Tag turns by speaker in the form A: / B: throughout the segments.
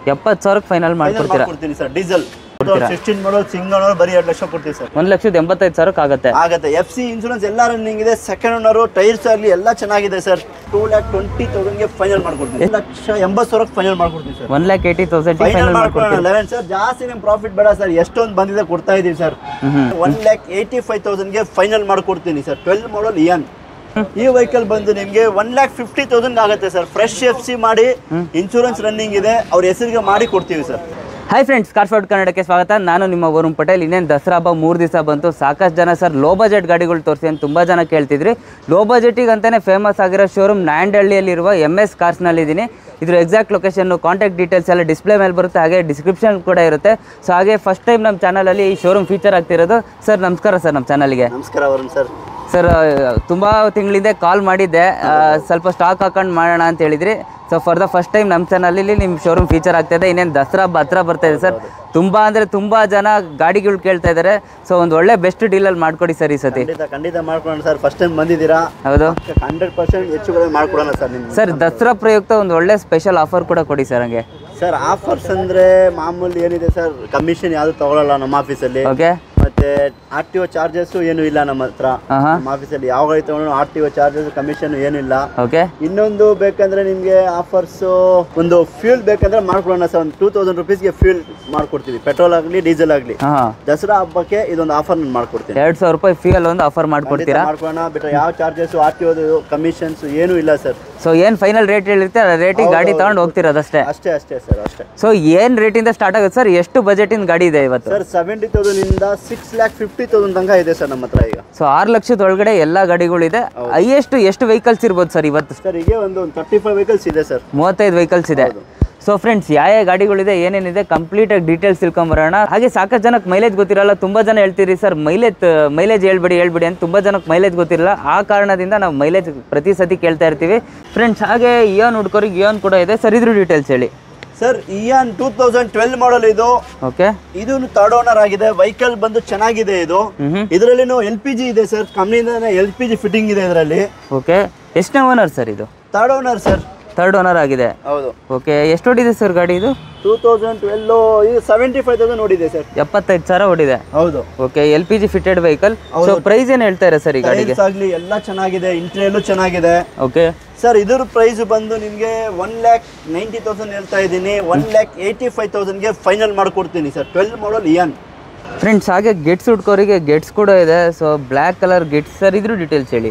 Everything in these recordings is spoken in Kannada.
A: ಎಪ್ಪತ್ತು ಸಾವಿರಕ್ಕೆ ಫೈನಲ್
B: ಫೈನಲ್
A: ಮಾಡ್ಕೊಡ್ತೀರಾ
B: ಮಾಡ್ಕೊಡ್ತೀನಿ sir diesel sixteen model single ಬರೀ ಎರಡು ಲಕ್ಷ ಕೊಡ್ತೀವಿ ಸರ್
A: ಒಂದು ಲಕ್ಷದ ಎಂಬತ್ತೈದು ಸಾವಿರಕ್ಕೆ ಆಗುತ್ತೆ
B: ಆಗತ್ತೆ ಎಫ್ ಸಿ ಇನ್ಶೂರೆನ್ಸ್ ಎಲ್ಲ ರನ್ನಿಂಗ್ ಇದೆ ಸೆಕೆಂಡ್ ಓನರು ಟೈರ್ಸ್ ಆಗಲಿ ಎಲ್ಲ ಚೆನ್ನಾಗಿದೆ ಸರ್ ಟೂ ಲ್ಯಾಕ್ ಟ್ವೆಂಟಿ ತೌಸಂಡ್ಗೆ ಫೈನಲ್ ಮಾಡ್ಕೊಡ್ತೀನಿ ಒಂದು ಲಕ್ಷ ಎಂಬತ್ತು ಸಾವಿರಕ್ಕೆ ಫೈನಲ್ ಮಾಡ್ಕೊಡ್ತೀನಿ sir
A: one lakh eighty thousand
B: final
A: final
B: ಮಾಡ್ಕೊಳ್ಳೋಣ
A: ಮಾಡ್ಕೊಡ್ತೀರಾ
B: ಲೆವೆನ್ ಸರ್ ಜಾಸ್ತಿ ನಿಮ್ ಪ್ರಾಫಿಟ್ ಬೇಡ ಸರ್ ಎಷ್ಟೊಂದು ಬಂದಿದೆ ಕೊಡ್ತಾ ಇದೀವಿ sir one lakh eighty five ತೌಸಂಡ್ಗೆ ಫೈನಲ್ ಮಾಡ್ಕೊಡ್ತೀನಿ ಸರ್ ಟ್ವೆಲ್ ಮಾಡಲ್ ಇಯನ್ ಈ ವೆಹಿಕಲ್ ಬಂದು ನಿಮಗೆ ಒನ್ ಲ್ಯಾಕ್ ಫಿಫ್ಟಿ ತೌಸಂಡ್ ಆಗುತ್ತೆ ಸರ್ ಫ್ರೆಶ್ ಎಫ್ ಸಿ ಮಾಡಿ ಇನ್ಶೂರೆನ್ಸ್ ರನ್ನಿಂಗ್ ಇದೆ ಅವ್ರ ಹೆಸರಿಗೆ ಮಾಡಿ ಕೊಡ್ತೀವಿ ಸರ್
A: ಹಾಯ್ ಫ್ರೆಂಡ್ಸ್ ಕಾರ್ಫೋರ್ಡ್ ಕನ್ನಡಕ್ಕೆ ಸ್ವಾಗತ ನಾನು ನಿಮ್ಮ ವರುಣ್ ಪಟೇಲ್ ಇನ್ನೇನು ದಸರಾ ಹಬ್ಬ ಮೂರು ದಿವಸ ಬಂತು ಸಾಕಷ್ಟು ಜನ ಸರ್ ಲೋ ಬಜೆಟ್ ಗಾಡಿಗಳು ತೋರಿಸಿ ಅಂತ ತುಂಬ ಜನ ಕೇಳ್ತಿದ್ರಿ ಲೋ ಬಜೆಟಿಗೆ ಅಂತಲೇ ಫೇಮಸ್ ಆಗಿರೋ ಶೋರೂಮ್ ನಾಂಡಹಳ್ಳಿಯಲ್ಲಿರುವ ಎಮ್ ಎಸ್ ಕಾರ್ಸ್ನಲ್ಲಿದ್ದೀನಿ ಇದ್ರ ಎಕ್ಸಾಕ್ಟ್ ಲೊಕೇಶನ್ನು ಕಾಂಟ್ಯಾಕ್ಟ್ ಡೀಟೇಲ್ಸ್ ಎಲ್ಲ ಡಿಸ್ಪ್ಲೇ ಮೇಲೆ ಬರುತ್ತೆ ಹಾಗೆ ಡಿಸ್ಕ್ರಿಪ್ಷನ್ ಕೂಡ ಇರುತ್ತೆ ಸೊ ಹಾಗೆ ಫಸ್ಟ್ ಟೈಮ್ ನಮ್ಮ ಚಾನಲಲ್ಲಿ ಈ ಶೋರೂಮ್ ಫೀಚರ್ ಆಗ್ತಿರೋದು ಸರ್ ನಮಸ್ಕಾರ ಸರ್ ನಮ್ಮ ಚಾನಲ್ಗೆ
B: ನಮಸ್ಕಾರ ವರುಣ್ ಸರ್
A: ಸರ್ ತುಂಬ ತಿಂಗಳಿಂದ ಕಾಲ್ ಮಾಡಿದ್ದೆ ಆ, ಸ್ವಲ್ಪ ಸ್ಟಾಕ್ ಹಾಕೊಂಡು ಮಾಡೋಣ ಅಂತ ಹೇಳಿದ್ರಿ so for the first time ನಮ್ಮ ಚಾನಲಲ್ಲಿ ನಿಮ್ಮ ಶೋರೂಮ್ ಫೀಚರ್ ಆಗ್ತಾಯಿದೆ ಇನ್ನೇನು ದಸರಾ ಹಬ್ಬ ಹತ್ರ ಬರ್ತಾ ಇದೆ ಸರ್ ತುಂಬ ಅಂದರೆ ತುಂಬ ಜನ ಗಾಡಿಗಳು ಕೇಳ್ತಾ ಇದ್ದಾರೆ ಸೊ ಒಂದು ಒಳ್ಳೆ ಬೆಸ್ಟ್ ಡೀಲಲ್ಲಿ ಮಾಡಿಕೊಡಿ ಸರ್ ಈ ಸತಿ
B: ಖಂಡಿತ ಖಂಡಿತ ಮಾಡ್ಕೊಡೋಣ ಸರ್ ಫಸ್ಟ್ ಟೈಮ್ ಬಂದಿದ್ದೀರಾ
A: ಹೌದು
B: ಹಂಡ್ರೆಡ್ ಪರ್ಸೆಂಟ್ ಹೆಚ್ಚು ಕಡಿಮೆ ಮಾಡ್ಕೊಡೋಣ ಸರ್ ನಿಮ್ಗೆ
A: ಸರ್ ದಸರಾ ಪ್ರಯುಕ್ತ ಒಂದು ಒಳ್ಳೆ ಸ್ಪೆಷಲ್ ಆಫರ್ ಕೂಡ ಕೊಡಿ ಸರ್ ಹಂಗೆ
B: ಸರ್ ಆಫರ್ಸ್ ಅಂದ್ರೆ ಮಾಮೂಲಿ ಏನಿದೆ ಸರ್ ಕಮಿಷನ್ ಯಾವುದು ತಗೊಳ್ಳಲ್ಲ ನಮ್ಮ ಆಫೀಸಲ್ಲಿ
A: ಓಕೆ
B: ಮತ್ತೆ ಆರ್ ಟಿ ಒ ಚಾರ್ಜಸ್ ಏನು ಇಲ್ಲ ನಮ್ಮ ಹತ್ರ
A: ಹಾಂ ಹಾಂ
B: ನಮ್ಮ ಆಫೀಸಲ್ಲಿ ಯಾವ ಗಾಡಿ ತಗೊಂಡು R T O charges commission ಏನು ಇಲ್ಲ
A: ಓಕೆ
B: ಇನ್ನೊಂದು ಬೇಕಂದ್ರೆ ನಿಮಗೆ ಆಫರ್ಸ್ ಒಂದು ಫ್ಯೂಲ್ ಬೇಕಂದ್ರೆ ಮಾಡ್ಕೊಡೋಣ ಸರ್ ಒಂದು ಟೂ ತೌಸಂಡ್ ರುಪೀಸ್ಗೆ ಫ್ಯೂಲ್ ಮಾಡ್ಕೊಡ್ತೀವಿ ಪೆಟ್ರೋಲ್ ಆಗಲಿ ಡೀಸೆಲ್ ಆಗಲಿ
A: ಹಾಂ ಹಾಂ
B: ದಸರಾ ಹಬ್ಬಕ್ಕೆ ಇದೊಂದು ಆಫರ್ ನಾನು ಮಾಡ್ಕೊಡ್ತೀನಿ
A: ಎರಡು ಸಾವಿರ ರೂಪಾಯಿ ಫೀಲ್ ಒಂದು ಆಫರ್ ಮಾಡಿಕೊಡ್ತೀರಾ
B: ಮಾಡ್ಕೊಳ್ಳೋಣ ಬಿಟ್ಟರೆ ಯಾವ ಚಾರ್ಜಸ್ ಆರ್ ಟಿ ಒದು ಕಮಿಷನ್ಸ್ ಏನೂ ಇಲ್ಲ ಸರ್
A: ಸೊ ಏನು ಫೈನಲ್ ರೇಟ್ ಹೇಳಿರುತ್ತೆ ಆ ರೇಟಿಗೆ ಗಾಡಿ ತೊಗೊಂಡು ಹೋಗ್ತಿರೋದಷ್ಟೇ
B: ಅಷ್ಟೇ ಅಷ್ಟೇ ಸರ್ ಅಷ್ಟೇ
A: ಸೊ ಏನು ರೇಟಿಂದ ಸ್ಟಾರ್ಟ್ ಆಗುತ್ತೆ ಸರ್ ಎಷ್ಟು ಬಜೆಟಿನ ಗಾಡಿ ಇದೆ ಇವತ್ತು
B: ಸರ್ ಸೆವೆಂಟಿ ತೌಸಂಡ್ ಇಂದ ಸಿಕ್ಸ್ ಲ್ಯಾಕ್ ಫಿಫ್ಟಿ ತೌಸಂಡ್ ತನಕ ಇದೆ ಸರ್ ನಮ್ಮ ಹತ್ರ ಈಗ
A: ಸೊ ಆರು ಲಕ್ಷದ ಒಳಗಡೆ ಎಲ್ಲ ಗಾಡಿಗಳಿದೆ ಹೈಯೆಸ್ಟ್ ಎಷ್ಟು ವೆಹಿಕಲ್ಸ್ ಇರ್ಬೋದು ಸರ್ ಇವತ್ತು
B: ಸರ್ ಹೀಗೆ ಒಂದು ತರ್ಟಿ ಫೈವ್ ವೆಹಿಕಲ್ಸ್ ಇದೆ ಸರ್
A: ಮೂವತ್ತೈದು ವೆಹಿಕಲ್ಸ್ ಇದೆ ಸೊ ಫ್ರೆಂಡ್ಸ್ ಯಾವ ಯಾವ ಗಾಡಿಗಳಿದೆ ಏನೇನಿದೆ ಕಂಪ್ಲೀಟಾಗಿ ಡೀಟೇಲ್ಸ್ ತಿಳ್ಕೊಂಬರೋಣ ಹಾಗೆ ಸಾಕಷ್ಟು ಜನಕ್ಕೆ ಮೈಲೇಜ್ ಗೊತ್ತಿರಲ್ಲ ತುಂಬ ಜನ ಹೇಳ್ತೀರಿ ಸರ್ ಮೈಲೇಜ್ ಮೈಲೇಜ್ ಹೇಳ್ಬಿಡಿ ಹೇಳ್ಬಿಡಿ ಅಂತ ತುಂಬ ಜನಕ್ಕೆ ಮೈಲೇಜ್ ಗೊತ್ತಿರಲ್ಲ ಆ ಕಾರಣದಿಂದ ನಾವು ಮೈಲೇಜ್ ಪ್ರತಿ ಸತಿ ಕೇಳ್ತಾ ಇರ್ತೀವಿ ಫ್ರೆಂಡ್ಸ್ ಹಾಗೆ ಇಯೋನ್ ಹುಡ್ಕೋರಿಗೆ ಇಯೋನ್ ಕೂಡ ಇದೆ ಸರ್ ಇದ್ರ ಡೀಟೇಲ್ಸ್ ಹೇಳಿ
B: sir Eon two thousand twelve model ಇದು
A: ಓಕೆ
B: ಇದು ಥರ್ಡ್ ಓನರ್ ಆಗಿದೆ ವೆಹಿಕಲ್ ಬಂದು ಚೆನ್ನಾಗಿದೆ ಇದು
A: ಹ್ಞೂ
B: ಇದರಲ್ಲಿ ಎಲ್ ಪಿ ಜಿ ಇದೆ ಸರ್ ಕಂಪ್ನಿಯಿಂದ ಎಲ್ ಪಿ ಜಿ ಫಿಟ್ಟಿಂಗ್ ಇದೆ ಇದರಲ್ಲಿ
A: ಓಕೆ ಎಷ್ಟನೇ ಓನರ್ ಸರ್ ಇದು
B: third owner sir
A: third owner ಆಗಿದೆ
B: ಹೌದು
A: ಓಕೆ ಎಷ್ಟು ಹೊಡಿದೆ ಸರ್ ಗಾಡಿ ಇದು
B: ಟೂ ತೌಸಂಡ್ ಟ್ವೆಲ್ ಇದು ಸೆವೆಂಟಿ ಫೈವ್ ತೌಸಂಡ್ ನೋಡಿದೆ ಸರ್
A: ಎಪ್ಪತ್ತೈದು ಸಾವಿರ ಹೊಡಿದೆ
B: ಹೌದು
A: okay L P G fitted vehicle so price ಏನು ಹೇಳ್ತಾರೆ ಸರ್ ಈ ಗಾಡಿಗೆ
B: ಟೈರ್ಸ್ ಆಗಲಿ ಎಲ್ಲ ಚೆನ್ನಾಗಿದೆ ಇಂಟೀರಿಯಲ್ಲು ಚೆನ್ನಾಗಿದೆ
A: ಓಕೆ
B: ಸರ್ ಇದ್ರ ಪ್ರೈಸ್ ಬಂದು ನಿಮಗೆ ಒನ್ ಲ್ಯಾಕ್ ನೈಂಟಿ ತೌಸಂಡ್ ಹೇಳ್ತಾ ಇದ್ದೀನಿ ಒನ್ ಲ್ಯಾಕ್ ಏಯ್ಟಿ ಫೈವ್ ತೌಸಂಡ್ಗೆ ಫೈನಲ್ ಮಾಡ್ಕೊಡ್ತೀನಿ sir twelve model Eon
A: friends ಹಾಗೆ ಗೆಟ್ಸ್ ಹುಡ್ಕೋರಿಗೆ ಗೆಟ್ಸ್ ಕೂಡ ಇದೆ so black colour Getz sir ಇದ್ರ ಡೀಟೇಲ್ಸ್ ಹೇಳಿ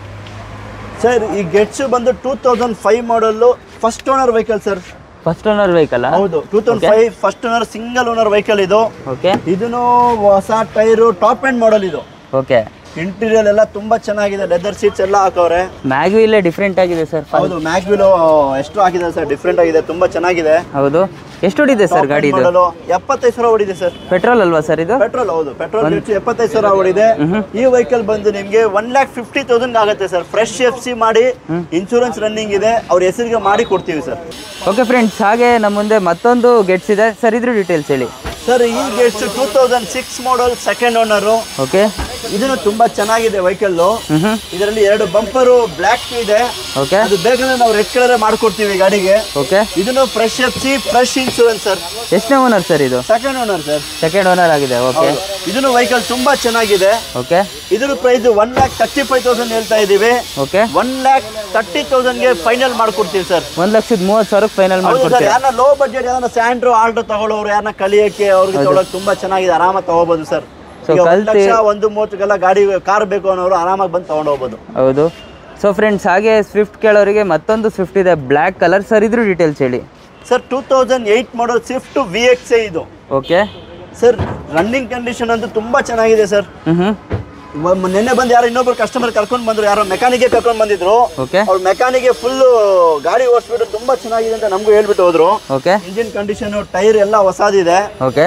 B: ಸರ್ ಈ ಗೆಟ್ಸ್ ಬಂದು two thousand five model first owner vehicle sir
A: first owner vehicle
B: ಹೌದು two thousand five first owner single owner vehicle ಇದು
A: ಓಕೆ
B: ಇದನ್ನು ಹೊಸ ಟೈರು ಟಾಪ್ ಎಂಡ್ ಮಾಡಲ್ ಇದು
A: ಓಕೆ
B: ಇಂಟೀರಿಯಲ್ ಎಲ್ಲ ತುಂಬಾ ಚೆನ್ನಾಗಿದೆ ಲೆದರ್ ಸೀಟ್ಸ್ ಎಲ್ಲ ಹಾಕವ್ರೆ
A: ಮ್ಯಾಗ್ವಿ ಇಲ್ಲೇ ಡಿಫ್ರೆಂಟ್ ಆಗಿದೆ ಸರ್
B: ಹೌದು ಮ್ಯಾಗ್ವಿಲು ಎಷ್ಟು ಹಾಕಿದೆ ಸರ್ ಡಿಫ್ರೆಂಟ್ ಆಗಿದೆ ತುಂಬಾ ಚೆನ್ನಾಗಿದೆ
A: ಹೌದು ಎಷ್ಟು ಹೊಡಿದೆ ಸರ್ ಗಾಡಿ ಇದು
B: ಮಾಡಲು ಎಪ್ಪತ್ತೈದು ಸಾವಿರ ಓಡಿದೆ ಸರ್
A: ಪೆಟ್ರೋಲ್ ಅಲ್ವಾ ಸರ್ ಇದು
B: ಪೆಟ್ರೋಲ್ ಹೌದು ಪೆಟ್ರೋಲ್ ರೇಟ್ ಎಪ್ಪತ್ತೈದು ಸಾವಿರ ಓಡಿದೆ ಈ ವೆಹಿಕಲ್ ಬಂದು ನಿಮಗೆ ಒನ್ ಲ್ಯಾಕ್ ಫಿಫ್ಟಿ ತೌಸಂಡ್ ಆಗುತ್ತೆ ಸರ್ ಫ್ರೆಶ್ ಎಫ್ ಸಿ ಮಾಡಿ ಇನ್ಶೂರೆನ್ಸ್ ರನ್ನಿಂಗ್ ಇದೆ ಅವ್ರ ಹೆಸರಿಗೆ ಮಾಡಿ ಕೊಡ್ತೀವಿ ಸರ್
A: ಓಕೆ ಫ್ರೆಂಡ್ಸ್ ಹಾಗೆ ನಮ್ಮ ಮುಂದೆ ಮತ್ತೊಂದು ಗೆಟ್ಸ್ ಇದೆ ಸರ್ ಇದ್ರ ಡೀಟೇಲ್ಸ್ ಹೇಳಿ
B: ಸರ್ ಈ Getz two thousand six model second owner
A: okay
B: ಇದನ್ನು ತುಂಬಾ ಚೆನ್ನಾಗಿದೆ ವೆಹಿಕಲ್
A: ಹ್ಞೂ ಹ್ಞೂ
B: ಇದರಲ್ಲಿ ಎರಡು ಬಂಪರು ಬ್ಲ್ಯಾಕ್ ಇದೆ
A: ಓಕೆ
B: ಅದು ಬೇಕಂದ್ರೆ ನಾವು ರೆಡ್ ಕಲರ್ ಮಾಡ್ಕೊಡ್ತೀವಿ ಗಾಡಿಗೆ
A: ಓಕೆ
B: ಇದನ್ನು fresh F C fresh insurance sir
A: ಎಷ್ಟನೇ ಓನರ್ ಸರ್ ಇದು
B: second owner sir
A: second owner ಆಗಿದೆ ಓಕೆ
B: ಇದನ್ನು ವೆಹಿಕಲ್ ತುಂಬಾ ಚೆನ್ನಾಗಿದೆ
A: ಓಕೆ
B: ಇದ್ರ price one lakh thirty five thousand ಹೇಳ್ತಾ ಇದೀವಿ
A: ಓಕೆ
B: ಒನ್ ಲ್ಯಾಕ್ ತರ್ಟಿ ತೌಸಂಡ್ಗೆ ಫೈನಲ್ ಮಾಡ್ಕೊಡ್ತೀವಿ ಸರ್
A: ಒಂದು ಲಕ್ಷದ ಮೂವತ್ತು ಸಾವಿರಕ್ಕೆ ಫೈನಲ್
B: ಹೌದು ಸರ್
A: ಮಾಡ್ಕೊಡ್ತೀರಾ
B: ಯಾರನ್ನ ಲೋ ಬಡ್ಜೆಟ್ ಯಾರನ್ನ ಸ್ಯಾಂಡ್ರೋ ಆಲ್ಟೋ ತಗೊಳ್ಳೋರು ಯಾರನ್ನ ಕಲಿಯಕ್ಕೆ ಅವ್ರಿಗೆ ತಗೊಳಕ್ ತುಂಬಾ ಚೆನ್ನಾಗಿದೆ ಆರಾಮಾಗಿ ತಗೋಬಹುದು ಸರ್
A: So,
B: ಈಗ ಒಂದ್
A: ಕಲ್ತಿ-
B: ಲಕ್ಷ ಒಂದು ಮೂವತ್ತಕ್ಕೆಲ್ಲ ಗಾಡಿ ಕಾರ್ ಬೇಕು ಅನ್ನೋರು ಆರಾಮಾಗಿ ಬಂದು ತಗೊಂಡು ಹೋಗ್ಬೋದು
A: ಹೌದು ಸೊ ಫ್ರೆಂಡ್ಸ್ ಹಾಗೆ ಸ್ವಿಫ್ಟ್ ಕೇಳೋರಿಗೆ ಮತ್ತೊಂದು ಸ್ವಿಫ್ಟ್ ಇದೆ ಬ್ಲ್ಯಾಕ್ ಕಲರ್ ಸರ್ ಇದ್ರ ಡೀಟೇಲ್ಸ್ ಹೇಳಿ
B: sir two thousand eight model Swift V X ಇದು
A: ಓಕೆ
B: ಸರ್ ರನ್ನಿಂಗ್ ಕಂಡೀಷನ್ ಅಂತೂ ತುಂಬಾ ಚೆನ್ನಾಗಿದೆ ಸರ್
A: ಹ್ಞೂ ಹ್ಞೂ
B: ನಿನ್ನೆ ಬಂದು ಯಾರೋ ಇನ್ನೊಬ್ರು ಕಸ್ಟಮರ್ ಕರ್ಕೊಂಡು ಬಂದ್ರು ಯಾರೋ ಮೆಕ್ಯಾನಿಕ್ಗೆ ಕರ್ಕೊಂಡು ಬಂದಿದ್ರು
A: ಓಕೆ
B: ಅವ್ರ ಮೆಕ್ಯಾನಿಕ್ಗೆ ಫುಲ್ ಗಾಡಿ ಓಡಿಸ್ಬಿಟ್ಟು ತುಂಬಾ ಚೆನ್ನಾಗಿದೆ ಅಂತ ನಮಗೂ ಹೇಳ್ಬಿಟ್ಟು ಹೋದ್ರು
A: ಓಕೆ
B: ಇಂಜಿನ್ ಕಂಡೀಷನ್ ಟೈರ್ ಎಲ್ಲ ಹೊಸದಿದೆ
A: ಓಕೆ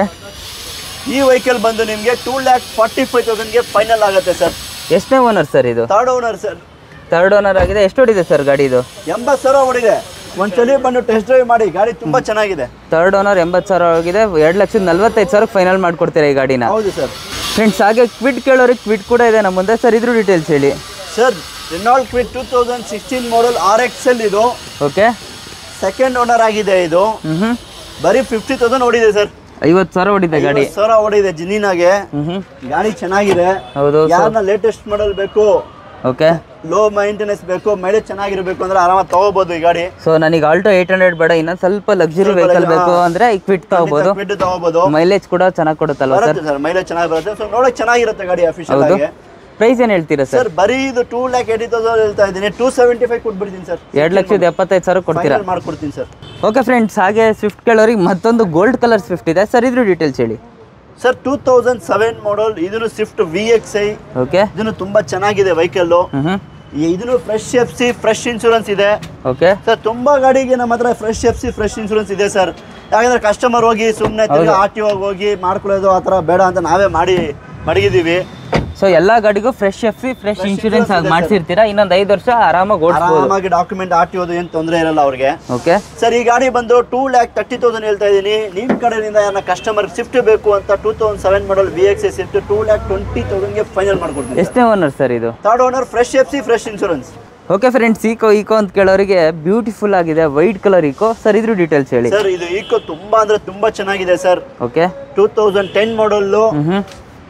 B: ಈ ವೆಹಿಕಲ್ ಬಂದು ನಿಮಗೆ ಟೂ ಲ್ಯಾಕ್ ಫಾರ್ಟಿ ಫೈವ್ ತೌಸಂಡ್ಗೆ ಫೈನಲ್ ಆಗುತ್ತೆ ಸರ್
A: ಎಷ್ಟನೇ ಓನರ್ ಸರ್ ಇದು
B: third owner sir
A: third owner ಆಗಿದೆ ಎಷ್ಟು ಹೊಡಿದೆ ಸರ್ ಗಾಡಿ ಇದು
B: ಎಂಬತ್ತು ಸಾವಿರ ಓಡಿದೆ ಒಂದ್ಸಲಿ ಬಂದು ಟೆಸ್ಟ್ ಡ್ರೈವ್ ಮಾಡಿ ಗಾಡಿ ತುಂಬಾ ಚೆನ್ನಾಗಿದೆ
A: ಥರ್ಡ್ ಓನರ್ ಎಂಬತ್ತು ಸಾವಿರ ಆಗಿದೆ ಎರಡು ಲಕ್ಷದ ನಲ್ವತ್ತೈದು ಸಾವಿರಕ್ಕೆ ಫೈನಲ್ ಮಾಡ್ಕೊಡ್ತೀರಾ ಈ ಗಾಡಿನ
B: ಹೌದು ಸರ್
A: ಫ್ರೆಂಡ್ಸ್ ಹಾಗೆ ಕ್ವಿಡ್ ಕೇಳೋರಿಗೆ ಕ್ವಿಡ್ ಕೂಡ ಇದೆ ನಮ್ಮ ಮುಂದೆ ಸರ್ ಇದ್ರ ಡೀಟೇಲ್ಸ್ ಹೇಳಿ
B: sir Renault Kwid two thousand sixteen model R X L ಇದು
A: ಓಕೆ
B: ಸೆಕೆಂಡ್ ಓನರ್ ಆಗಿದೆ ಇದು
A: ಹ್ಞೂ ಹ್ಞೂ
B: ಬರೀ ಫಿಫ್ಟಿ ತೌಸಂಡ್ ಓಡಿದೆ ಸರ್
A: ಐವತ್ತು ಸಾವಿರ ಹೊಡಿದೆ ಗಾಡಿ
B: ಸಾವಿರ ಓಡಿದೆ ಜಿನಿನಾಗೆ
A: ಹ್ಮ್ ಹ್ಮ್
B: ಗಾಡಿ ಚೆನ್ನಾಗಿದೆ
A: ಹೌದು
B: ಯಾರನ್ನ ಲೇಟೆಸ್ಟ್ ಮಾಡಲ್ ಬೇಕು
A: ಓಕೆ
B: ಲೋ ಮೈಂಟೆನೆನ್ಸ್ ಬೇಕು ಮೈಲೇಜ್ ಚೆನ್ನಾಗಿರ್ಬೇಕು ಅಂದ್ರೆ ಆರಾಮಾಗಿ ತಗೋಬಹುದು ಈ ಗಾಡಿ
A: ಸೊ ನನಗೆ ಆಲ್ಟೋ ಏಯ್ಟ್ ಹಂಡ್ರೆಡ್ ಬೇಡ ಇನ್ನೊಂದು ಸ್ವಲ್ಪ ಲಕ್ಸುರಿ ವೆಹಿಕಲ್ ಬೇಕು ಅಂದ್ರೆ ಕ್ವಿಟ್ ತಗೋಬಹುದು
B: ಬಿಟ್ಟು ತಗೋಬಹುದು
A: ಮೈಲೇಜ್ ಕೂಡ ಚೆನ್ನಾಗಿ ಕೊಡುತ್ತಲ್ವ ಸರ್
B: ಬರುತ್ತೆ ಸರ್ ಮೈಲೇಜ್ ಚೆನ್ನಾಗಿ ಬರುತ್ತೆ ಸೊ ನೋಡಕ್ ಚೆನ್ನಾಗಿರುತ್ತೆ ಗಾಡಿ ಅಫಿಷಿಯಲ್
A: ಹೌದು
B: ಆಗಿ
A: ಪ್ರೈಸ್ ಏನು ಹೇಳ್ತೀರಾ ಸರ್
B: ಸರ್ ಬರೀ ಇದು ಟೂ ಲ್ಯಾಕ್ ಏಯ್ಟಿ ತೌಸಂಡ್ ಹೇಳ್ತಾ ಇದ್ದೀನಿ ಟೂ ಸೆವೆಂಟಿ ಫೈವ್ ಕೊಟ್ಬಿಡ್ತೀನಿ ಸರ್
A: ಎರಡು ಲಕ್ಷದ ಎಪ್ಪತ್ತೈದು ಸಾವಿರ ಕೊಡ್ತೀರಾ
B: ಫೈನಲ್ ಮಾಡ್ಕೊಡ್ತೀನಿ ಸರ್
A: ಓಕೆ ಫ್ರೆಂಡ್ಸ್ ಹಾಗೆ ಸ್ವಿಫ್ಟ್ ಕೇಳೋರಿಗೆ ಮತ್ತೊಂದು ಗೋಲ್ಡ್ ಕಲರ್ ಸ್ವಿಫ್ಟ್ ಇದೆ ಸರ್ ಇದ್ರ ಡೀಟೇಲ್ಸ್ ಹೇಳಿ
B: sir two thousand seven model ಇದನ್ನು Swift V X I
A: okay
B: ಇದನ್ನು ತುಂಬಾ ಚೆನ್ನಾಗಿದೆ ವೆಹಿಕಲ್ಲು
A: ಹ್ಞೂ ಹ್ಞೂ
B: ಇದನ್ನು fresh F C fresh insurance ಇದೆ
A: ಓಕೆ
B: ಸರ್ ತುಂಬಾ ಗಾಡಿಗೆ ನಮ್ಮ ಹತ್ರ fresh F C fresh insurance ಇದೆ ಸರ್ ಯಾಕಂದ್ರೆ ಕಸ್ಟಮರ್ ಹೋಗಿ ಸುಮ್ಮನೆ ತಿರ್ಗಿ ಆರ್ ಟಿ ಹೋಗಿ ಮಾಡ್ಕೊಳ್ಳೋದು ಆ ಥರ ಬೇಡ ಅಂತ ನಾವೇ ಮಾಡಿ ಮಡಗಿದ್ದೀವಿ
A: ಸೊ ಎಲ್ಲ ಗಾಡಿಗೂ fresh F C fresh insurance ಆಗಿ ಮಾಡಿಸಿರ್ತೀರಾ ಇನ್ನೊಂದು ಐದು ವರ್ಷ ಆರಾಮಾಗಿ ಓಡಿಸ್ಬೋದು
B: ಆರಾಮಾಗಿ ಡಾಕ್ಯುಮೆಂಟ್ ಆರ್ ಟಿ ಏನು ತೊಂದರೆ ಇರಲ್ಲ ಅವ್ರಿಗೆ
A: ಓಕೆ
B: ಸರ್ ಈ ಗಾಡಿ ಬಂದು ಟೂ ಲ್ಯಾಕ್ ತರ್ಟಿ ತೌಸಂಡ್ ಹೇಳ್ತಾ ಇದ್ದೀನಿ ನಿಮ್ಮ ಕಡೆಯಿಂದ ಯಾರನ್ನ ಕಸ್ಟಮರ್ ಶಿಫ್ಟ್ ಬೇಕು ಅಂತ two thousand seven model V X S Swift two lakh twenty ತೌಸಂಡ್ಗೆ ಫೈನಲ್ ಮಾಡ್ಕೊಡ್ತೀನಿ
A: ಎಷ್ಟನೇ ಓನರ್ ಸರ್ ಇದು
B: third owner fresh F C fresh insurance
A: okay friends Eeco Eeco ಅಂತ ಕೇಳೋರಿಗೆ ಬ್ಯೂಟಿಫುಲ್ ಆಗಿದೆ ವೈಟ್ ಕಲರ್ ಈಕೋ ಸರ್ ಇದ್ರ ಡೀಟೇಲ್ಸ್ ಹೇಳಿ
B: ಸರ್ ಇದು ಈಕೋ ತುಂಬಾ ಅಂದ್ರೆ ತುಂಬಾ ಚೆನ್ನಾಗಿದೆ sir
A: okay
B: two thousand ten model
A: ಹ್ಞೂ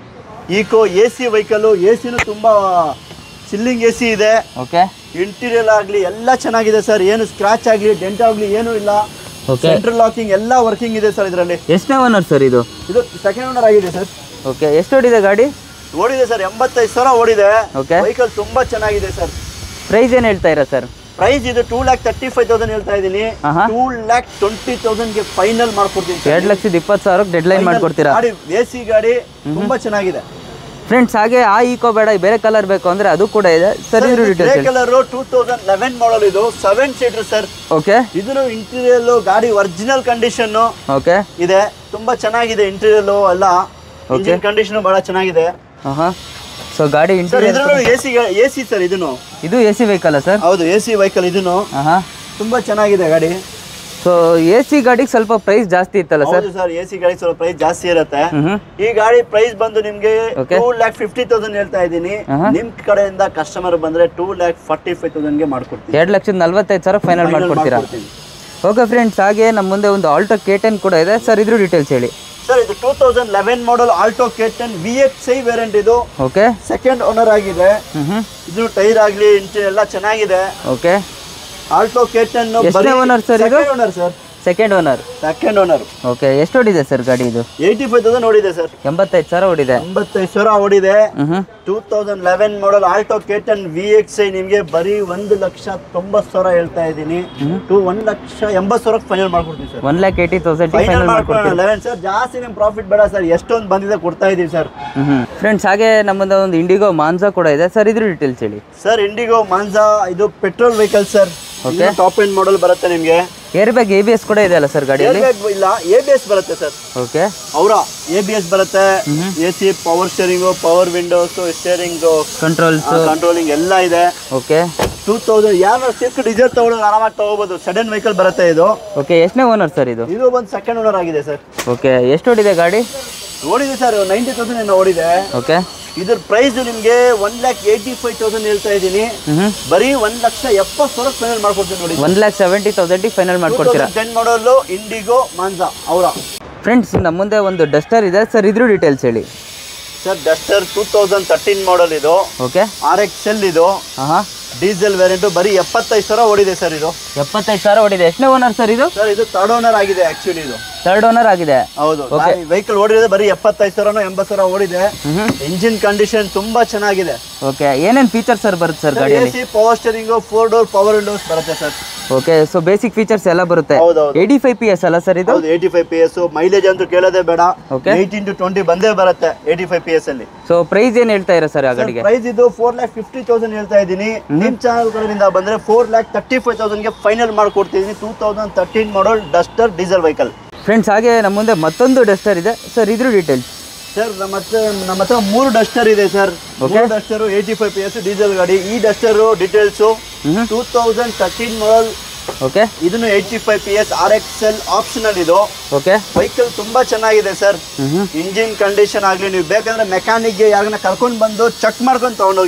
B: Eeco A C vehicle A ಸಿನೂ ತುಂಬ ಚಿಲ್ಲಿಂಗ್ ಎ ಸಿ ಇದೆ
A: ಓಕೆ
B: ಇಂಟೀರಿಯರ್ ಆಗಲಿ ಎಲ್ಲ ಚೆನ್ನಾಗಿದೆ ಸರ್ ಏನು ಸ್ಕ್ರಾಚ್ ಆಗಲಿ ಡೆಂಟ್ ಆಗಲಿ ಏನೂ ಇಲ್ಲ
A: ಓಕೆ
B: ಸೆಂಟ್ರಲ್ ಲಾಕಿಂಗ್ ಎಲ್ಲ ವರ್ಕಿಂಗ್ ಇದೆ ಸರ್ ಇದರಲ್ಲಿ
A: ಎಷ್ಟನೇ ಓನರ್ ಸರ್ ಇದು
B: ಇದು ಸೆಕೆಂಡ್ ಓನರ್ ಆಗಿದೆ ಸರ್
A: ಓಕೆ ಎಷ್ಟು ಹೊಡಿದೆ ಗಾಡಿ
B: ಓಡಿದೆ ಸರ್ ಎಂಬತ್ತೈದು ಸಾವಿರ ಓಡಿದೆ
A: ಓಕೆ
B: ವೆಹಿಕಲ್ ತುಂಬಾ ಚೆನ್ನಾಗಿದೆ ಸರ್
A: ಪ್ರೈಸ್ ಏನು ಹೇಳ್ತಾ ಇರಾ ಸರ್
B: ಪ್ರೈಸ್ ಇದು two lakh thirty five thousand ಹೇಳ್ತಾ ಇದ್ದೀನಿ
A: ಆಹಾ.
B: ಟೂ ಲ್ಯಾಕ್ ಟ್ವೆಂಟಿ ತೌಸಂಡ್ಗೆ ಫೈನಲ್ ಮಾಡ್ಕೊಡ್ತೀನಿ sir.
A: ಎರಡು ಲಕ್ಷದ ಇಪ್ಪತ್ತು ಸಾವಿರಕ್ಕೆ ಡೆಡ್ ಲೈನ್ ಮಾಡ್ಕೊಡ್ತೀರಾ
B: ಗಾಡಿ ಎ ಸಿ ಗಾಡಿ ತುಂಬಾ ಚೆನ್ನಾಗಿದೆ
A: ಫ್ರೆಂಡ್ಸ್ ಹಾಗೆ ಆ ಈಕೋ ಬೇಡ ಬೇರೆ ಕಲರ್ ಬೇಕು ಅಂದ್ರೆ ಅದು ಕೂಡ ಇದೆ ಸರ್ ಇದ್ರ
B: ಗ್ರೇ
A: ಡೀಟೇಲ್ಸ್ ಹೇಳಿ
B: colour two thousand eleven model ಇದು ಸೆವೆನ್ ಸೀಟರ್ ಸರ್
A: ಓಕೆ
B: ಇದನ್ನು ಇಂಟೀರಿಯಲ್ ಗಾಡಿ ಒರಿಜಿನಲ್ ಕಂಡೀಷನ್
A: ಓಕೆ
B: ಇದೆ ತುಂಬಾ ಚೆನ್ನಾಗಿದೆ ಇಂಟೀರಿಯಲ್ ಎಲ್ಲ ಇಂಜಿನ್ ಕಂಡೀಷನ್ ಬಹಳ ಚೆನ್ನಾಗಿದೆ
A: ಹಾಂ ಹಾಂ ಸೊ ಗಾಡಿ
B: ಸರ್
A: ಇಂಟೀರಿಯರ್
B: ಇದ್ರಲ್ಲೂ A C A C sir ಇದನ್ನು
A: ಇದು ಎ ಸಿ ವೆಹಿಕಲ್ಲ ಸರ್
B: ಹೌದು ಎ ಸಿ ವೆಹಿಕಲ್ ಇದನ್ನು
A: ಹಾಂ ಹಾಂ
B: ತುಂಬಾ ಚೆನ್ನಾಗಿದೆ ಗಾಡಿ
A: ಸೊ ಎ ಸಿ ಗಾಡಿಗೆ ಸ್ವಲ್ಪ ಪ್ರೈಸ್ ಜಾಸ್ತಿ ಇತ್ತಲ್ಲ ಸರ್
B: ಹೌದು ಸರ್ ಎ ಸಿ ಗಾಡಿ ಸ್ವಲ್ಪ ಪ್ರೈಸ್ ಜಾಸ್ತಿ ಇರುತ್ತೆ
A: ಹ್ಞೂ
B: ಈ ಗಾಡಿ ಪ್ರೈಸ್ ಬಂದು ನಿಮ್ಗೆ
A: Okay.
B: Two lakh fifty thousand ಹೇಳ್ತಾ ಇದ್ದೀನಿ
A: ಆಹಾ.
B: ನಿಮ್ ಕಡೆಯಿಂದ ಕಸ್ಟಮರ್ ಬಂದ್ರೆ two lakh forty five thousand ಗೆ ಮಾಡ್ಕೊಡ್ತೀನಿ
A: ಎರಡು ಲಕ್ಷದ ನಲ್ವತ್ತೈದು ಸಾವಿರ ಫೈನಲ್
B: Final
A: ಮಾಡ್ಕೊಡ್ತೀರಾ
B: ಮಾಡ್ಕೊಡ್ತೀನಿ.
A: ಓಕೆ ಫ್ರೆಂಡ್ಸ್ ಹಾಗೆ ನಮ್ಮ ಮುಂದೆ ಒಂದು ಆಲ್ಟೋ ಕೆ ಟೆನ್ ಕೂಡ ಇದೆ ಸರ್ ಇದ್ರ ಡೀಟೇಲ್ಸ್ ಹೇಳಿ
B: ಸರ್ ಇದು two thousand eleven model Alto K ten V X I variant ಇದು
A: ಓಕೆ
B: ಸೆಕೆಂಡ್ ಓನರ್ ಆಗಿದೆ
A: ಹ್ಞೂ ಹ್ಞೂ
B: ಇದು ಟೈರ್ ಆಗ್ಲಿ ಇಂಜಿನ್ ಎಲ್ಲ ಚೆನ್ನಾಗಿದೆ
A: ಓಕೆ
B: ಆಲ್ಟೋ ಕೆ ಟೆನ್
A: ಎಷ್ಟನೇ owner sir ಇದು?
B: Owner sir
A: second owner
B: second owner
A: okay ಎಷ್ಟು ಹೊಡಿದೆ ಸರ್ ಗಾಡಿ ಇದು
B: ಏಯ್ಟಿ ಫೈವ್ ತೌಸಂಡ್ ಓಡಿದೆ ಸರ್
A: ಎಂಬತ್ತೈದು ಸಾವಿರ ಹೊಡಿದೆ
B: ಎಂಬತ್ತೈದು ಸಾವಿರ ಓಡಿದೆ
A: ಹ್ಞೂ
B: two thousand eleven model Alto K ten V X I ನಿಮಗೆ ಬರೀ ಒಂದು ಲಕ್ಷ ತೊಂಬತ್ತು ಸಾವಿರ ಹೇಳ್ತಾ ಇದ್ದೀನಿ ಟೂ ಒಂದು ಲಕ್ಷ ಎಂಬತ್ತು ಸಾವಿರಕ್ಕೆ ಫೈನಲ್ ಮಾಡ್ಕೊಡ್ತೀನಿ sir
A: one lakh eighty thousand
B: final
A: final
B: ಮಾಡ್ಕೊಳ್ಳೋಣ
A: ಮಾಡ್ಕೊಡ್ತೀವಿ
B: ಲೆವೆನ್ ಸರ್ ಜಾಸ್ತಿ ನಿಮ್ಮ ಪ್ರಾಫಿಟ್ ಬೇಡ ಸರ್ ಎಷ್ಟೊಂದು ಬಂದಿದೆ ಕೊಡ್ತಾ ಇದ್ದೀವಿ ಸರ್
A: ಹ್ಞೂ ಫ್ರೆಂಡ್ಸ್ ಹಾಗೆ ನಮ್ಮದು ಒಂದು ಇಂಡಿಗೋ ಮಾನ್ಸಾ ಕೂಡ ಇದೆ ಸರ್ ಇದ್ರ ಡೀಟೇಲ್ಸ್ ಹೇಳಿ
B: ಸರ್ ಇಂಡಿಗೋ ಮಾನ್ಸಾ ಇದು petrol vehicle sir top end model ಬರುತ್ತೆ ನಿಮಗೆ
A: air bag A B S ಕೂಡ ಇದೆ ಅಲ್ಲ ಸರ್ ಗಾಡಿಯಲ್ಲಿ
B: ಇಲ್ಲ ಎ ಬಿ ಎಸ್ ಬರುತ್ತೆ ಸರ್
A: ಓಕೆ
B: ಅವರ ಎ ಬಿ ಎಸ್ ಬರುತ್ತೆ A C power steering power windows steering
A: controls
B: controlling ಎಲ್ಲ ಇದೆ
A: ಓಕೆ
B: ಟೂ ತೌಸಂಡ್ ಯಾರು ಸ್ವಿಫ್ಟ್ ಡಿಸೈರ್ ತಗೊಳ್ಳೋದು ಆರಾಮಾಗಿ ತಗೋಬಹುದು ಸಡನ್ ವೆಹಿಕಲ್ ಬರುತ್ತೆ ಇದು
A: ಓಕೆ ಎಷ್ಟನೇ ಓನರ್ ಸರ್ ಇದು
B: ಇದು ಒಂದು ಸೆಕೆಂಡ್ ಓನರ್ ಆಗಿದೆ ಸರ್
A: ಓಕೆ ಎಷ್ಟು ಹೊಡಿದೆ ಗಾಡಿ
B: ಓಡಿದೆ ಸರ್ ನೈಂಟಿ ತೌಸಂಡ್ ಏನೋ ಓಡಿದೆ
A: ಓಕೆ
B: ಇದ್ರ ಪ್ರೈಸ್ ನಿಮಗೆ one lakh eighty five thousand ಹೇಳ್ತಾ ಇದ್ದೀನಿ
A: ಹ್ಞೂ
B: ಬರೀ ಒಂದ್ ಲಕ್ಷ ಎಪ್ಪತ್ತು ಸಾವಿರ ಫೈನಲ್ ಮಾಡ್ಕೊಡ್ತೀನಿ ನೋಡಿ
A: ಒನ್ ಲ್ಯಾಕ್ ಸೆವೆಂಟಿ ತೌಸಂಡಿಗೆ ಫೈನಲ್ ಮಾಡ್ಕೊಡ್ತೀರಾ
B: ಟೆನ್ ಮಾಡಲು ಇಂಡಿಗೋ ಮಾನ್ಸಾ ಅವರ
A: ಫ್ರೆಂಡ್ಸ್ ನಮ್ಮ ಮುಂದೆ ಒಂದು ಡಸ್ಟರ್ ಇದೆ ಸರ್ ಇದ್ರ ಡೀಟೇಲ್ಸ್ ಹೇಳಿ
B: sir Duster two thousand thirteen model ಇದು
A: ಓಕೆ
B: ಆರ್ ಎಕ್ಸ್ ಎಲ್ ಇದು
A: ಹಾಂ ಹಾಂ
B: ಡೀಸೆಲ್ ವೇರಿಯಂಟು ಬರೀ ಎಪ್ಪತ್ತೈದು ಸಾವಿರ ಓಡಿದೆ ಸರ್ ಇದು
A: ಎಪ್ಪತ್ತೈದು ಸಾವಿರ ಹೊಡಿದೆ ಎಷ್ಟನೇ ಓನರ್ ಸರ್ ಇದು
B: ಸರ್ ಇದು ಥರ್ಡ್ ಓನರ್ ಆಗಿದೆ ಆಕ್ಚುಲಿ ಇದು
A: ಥರ್ಡ್ ಓನರ್ ಆಗಿದೆ
B: ಹೌದು ವೆಹಿಕಲ್ ಓಡಿರೋದು ಬರೀ ಎಪ್ಪತ್ತೈದು ಸಾವಿರನೋ ಎಂಬತ್ತು ಸಾವಿರ ಓಡಿದೆ
A: ಹ್ಞೂ
B: ಇಂಜಿನ್ ಕಂಡೀಷನ್ ತುಂಬಾ ಚೆನ್ನಾಗಿದೆ
A: ಓಕೆ ಏನೇನು ಫೀಚರ್ಸ್ ಸರ್ ಬರುತ್ತೆ ಸರ್
B: ಎ
A: ಗಾಡಿಯಲ್ಲಿ
B: C power steering four door power windows ಬರುತ್ತೆ sir
A: okay so basic features ಎಲ್ಲ ಬರುತ್ತೆ
B: ಹೌದೌದು
A: ಏಯ್ಟಿ ಫೈವ್ ಪಿ ಎಸ್ ಅಲ್ಲ ಸರ್ ಇದು
B: ಹೌದು eighty five P S mileage ಅಂತೂ ಕೇಳೋದೇ ಬೇಡ
A: Okay.
B: ಏಯ್ಟೀನ್ ಟು ಟ್ವೆಂಟಿ ಬಂದೇ ಬರುತ್ತೆ ಏಯ್ಟಿ ಫೈವ್ ಪಿ ಎಸ್ ಅಲ್ಲಿ
A: ಸೊ ಪ್ರೈಸ್ ಏನು ಹೇಳ್ತಾ ಇರೋ ಸರ್ ಆ ಗಾಡಿಗೆ
B: ಪ್ರೈಸ್ ಇದು ಫೋರ್ ಲ್ಯಾಕ್ ಫಿಫ್ಟಿ ತೌಸಂಡ್ ಹೇಳ್ತಾ ಇದ್ದೀನಿ ನಿಮ್ ಚಾನಲ್ ಕಡೆಯಿಂದ ಬಂದ್ರೆ ಫೋರ್ ಲ್ಯಾಕ್ ತರ್ಟಿ ಫೈವ್ ತೌಸಂಡ್ಗೆ ಫೈನಲ್ ಮಾಡ್ಕೊಡ್ತಿದ್ದೀನಿ two thousand thirteen model Duster diesel vehicle
A: friends ಹಾಗೆ ನಮ್ಮ ಮುಂದೆ ಮತ್ತೊಂದು ಡಸ್ಟರ್ ಇದೆ ಸರ್ ಇದ್ರ ಡೀಟೇಲ್ಸ್
B: ಸರ್ ನಮ್ಮ ಹತ್ರ ನಮ್ಮ ಹತ್ರ ಮೂರು ಡಸ್ಟರ್ ಇದೆ ಸರ್ ಮೂರು Duster eighty five P S diesel ಗಾಡಿ ಈ ಡಸ್ಟರ್ ಡೀಟೇಲ್ಸು
A: ಹ್ಞೂ
B: two thousand thirteen model
A: okay
B: ಇದನ್ನು eighty five P S R X L optional ಇದು
A: ಓಕೆ
B: ವೆಹಿಕಲ್ ತುಂಬಾ ಚೆನ್ನಾಗಿದೆ ಸರ್
A: ಹ್ಞೂ
B: ಇಂಜಿನ್ ಕಂಡೀಷನ್ ಆಗಲಿ ನೀವು ಬೇಕಂದ್ರೆ ಮೆಕ್ಯಾನಿಕ್ಗೆ ಯಾರನ್ನ ಕರ್ಕೊಂಡು ಬಂದು ಚೆಕ್ ಮಾಡ್ಕೊಂಡು ತಗೊಂಡೋಗಿ ಸರ್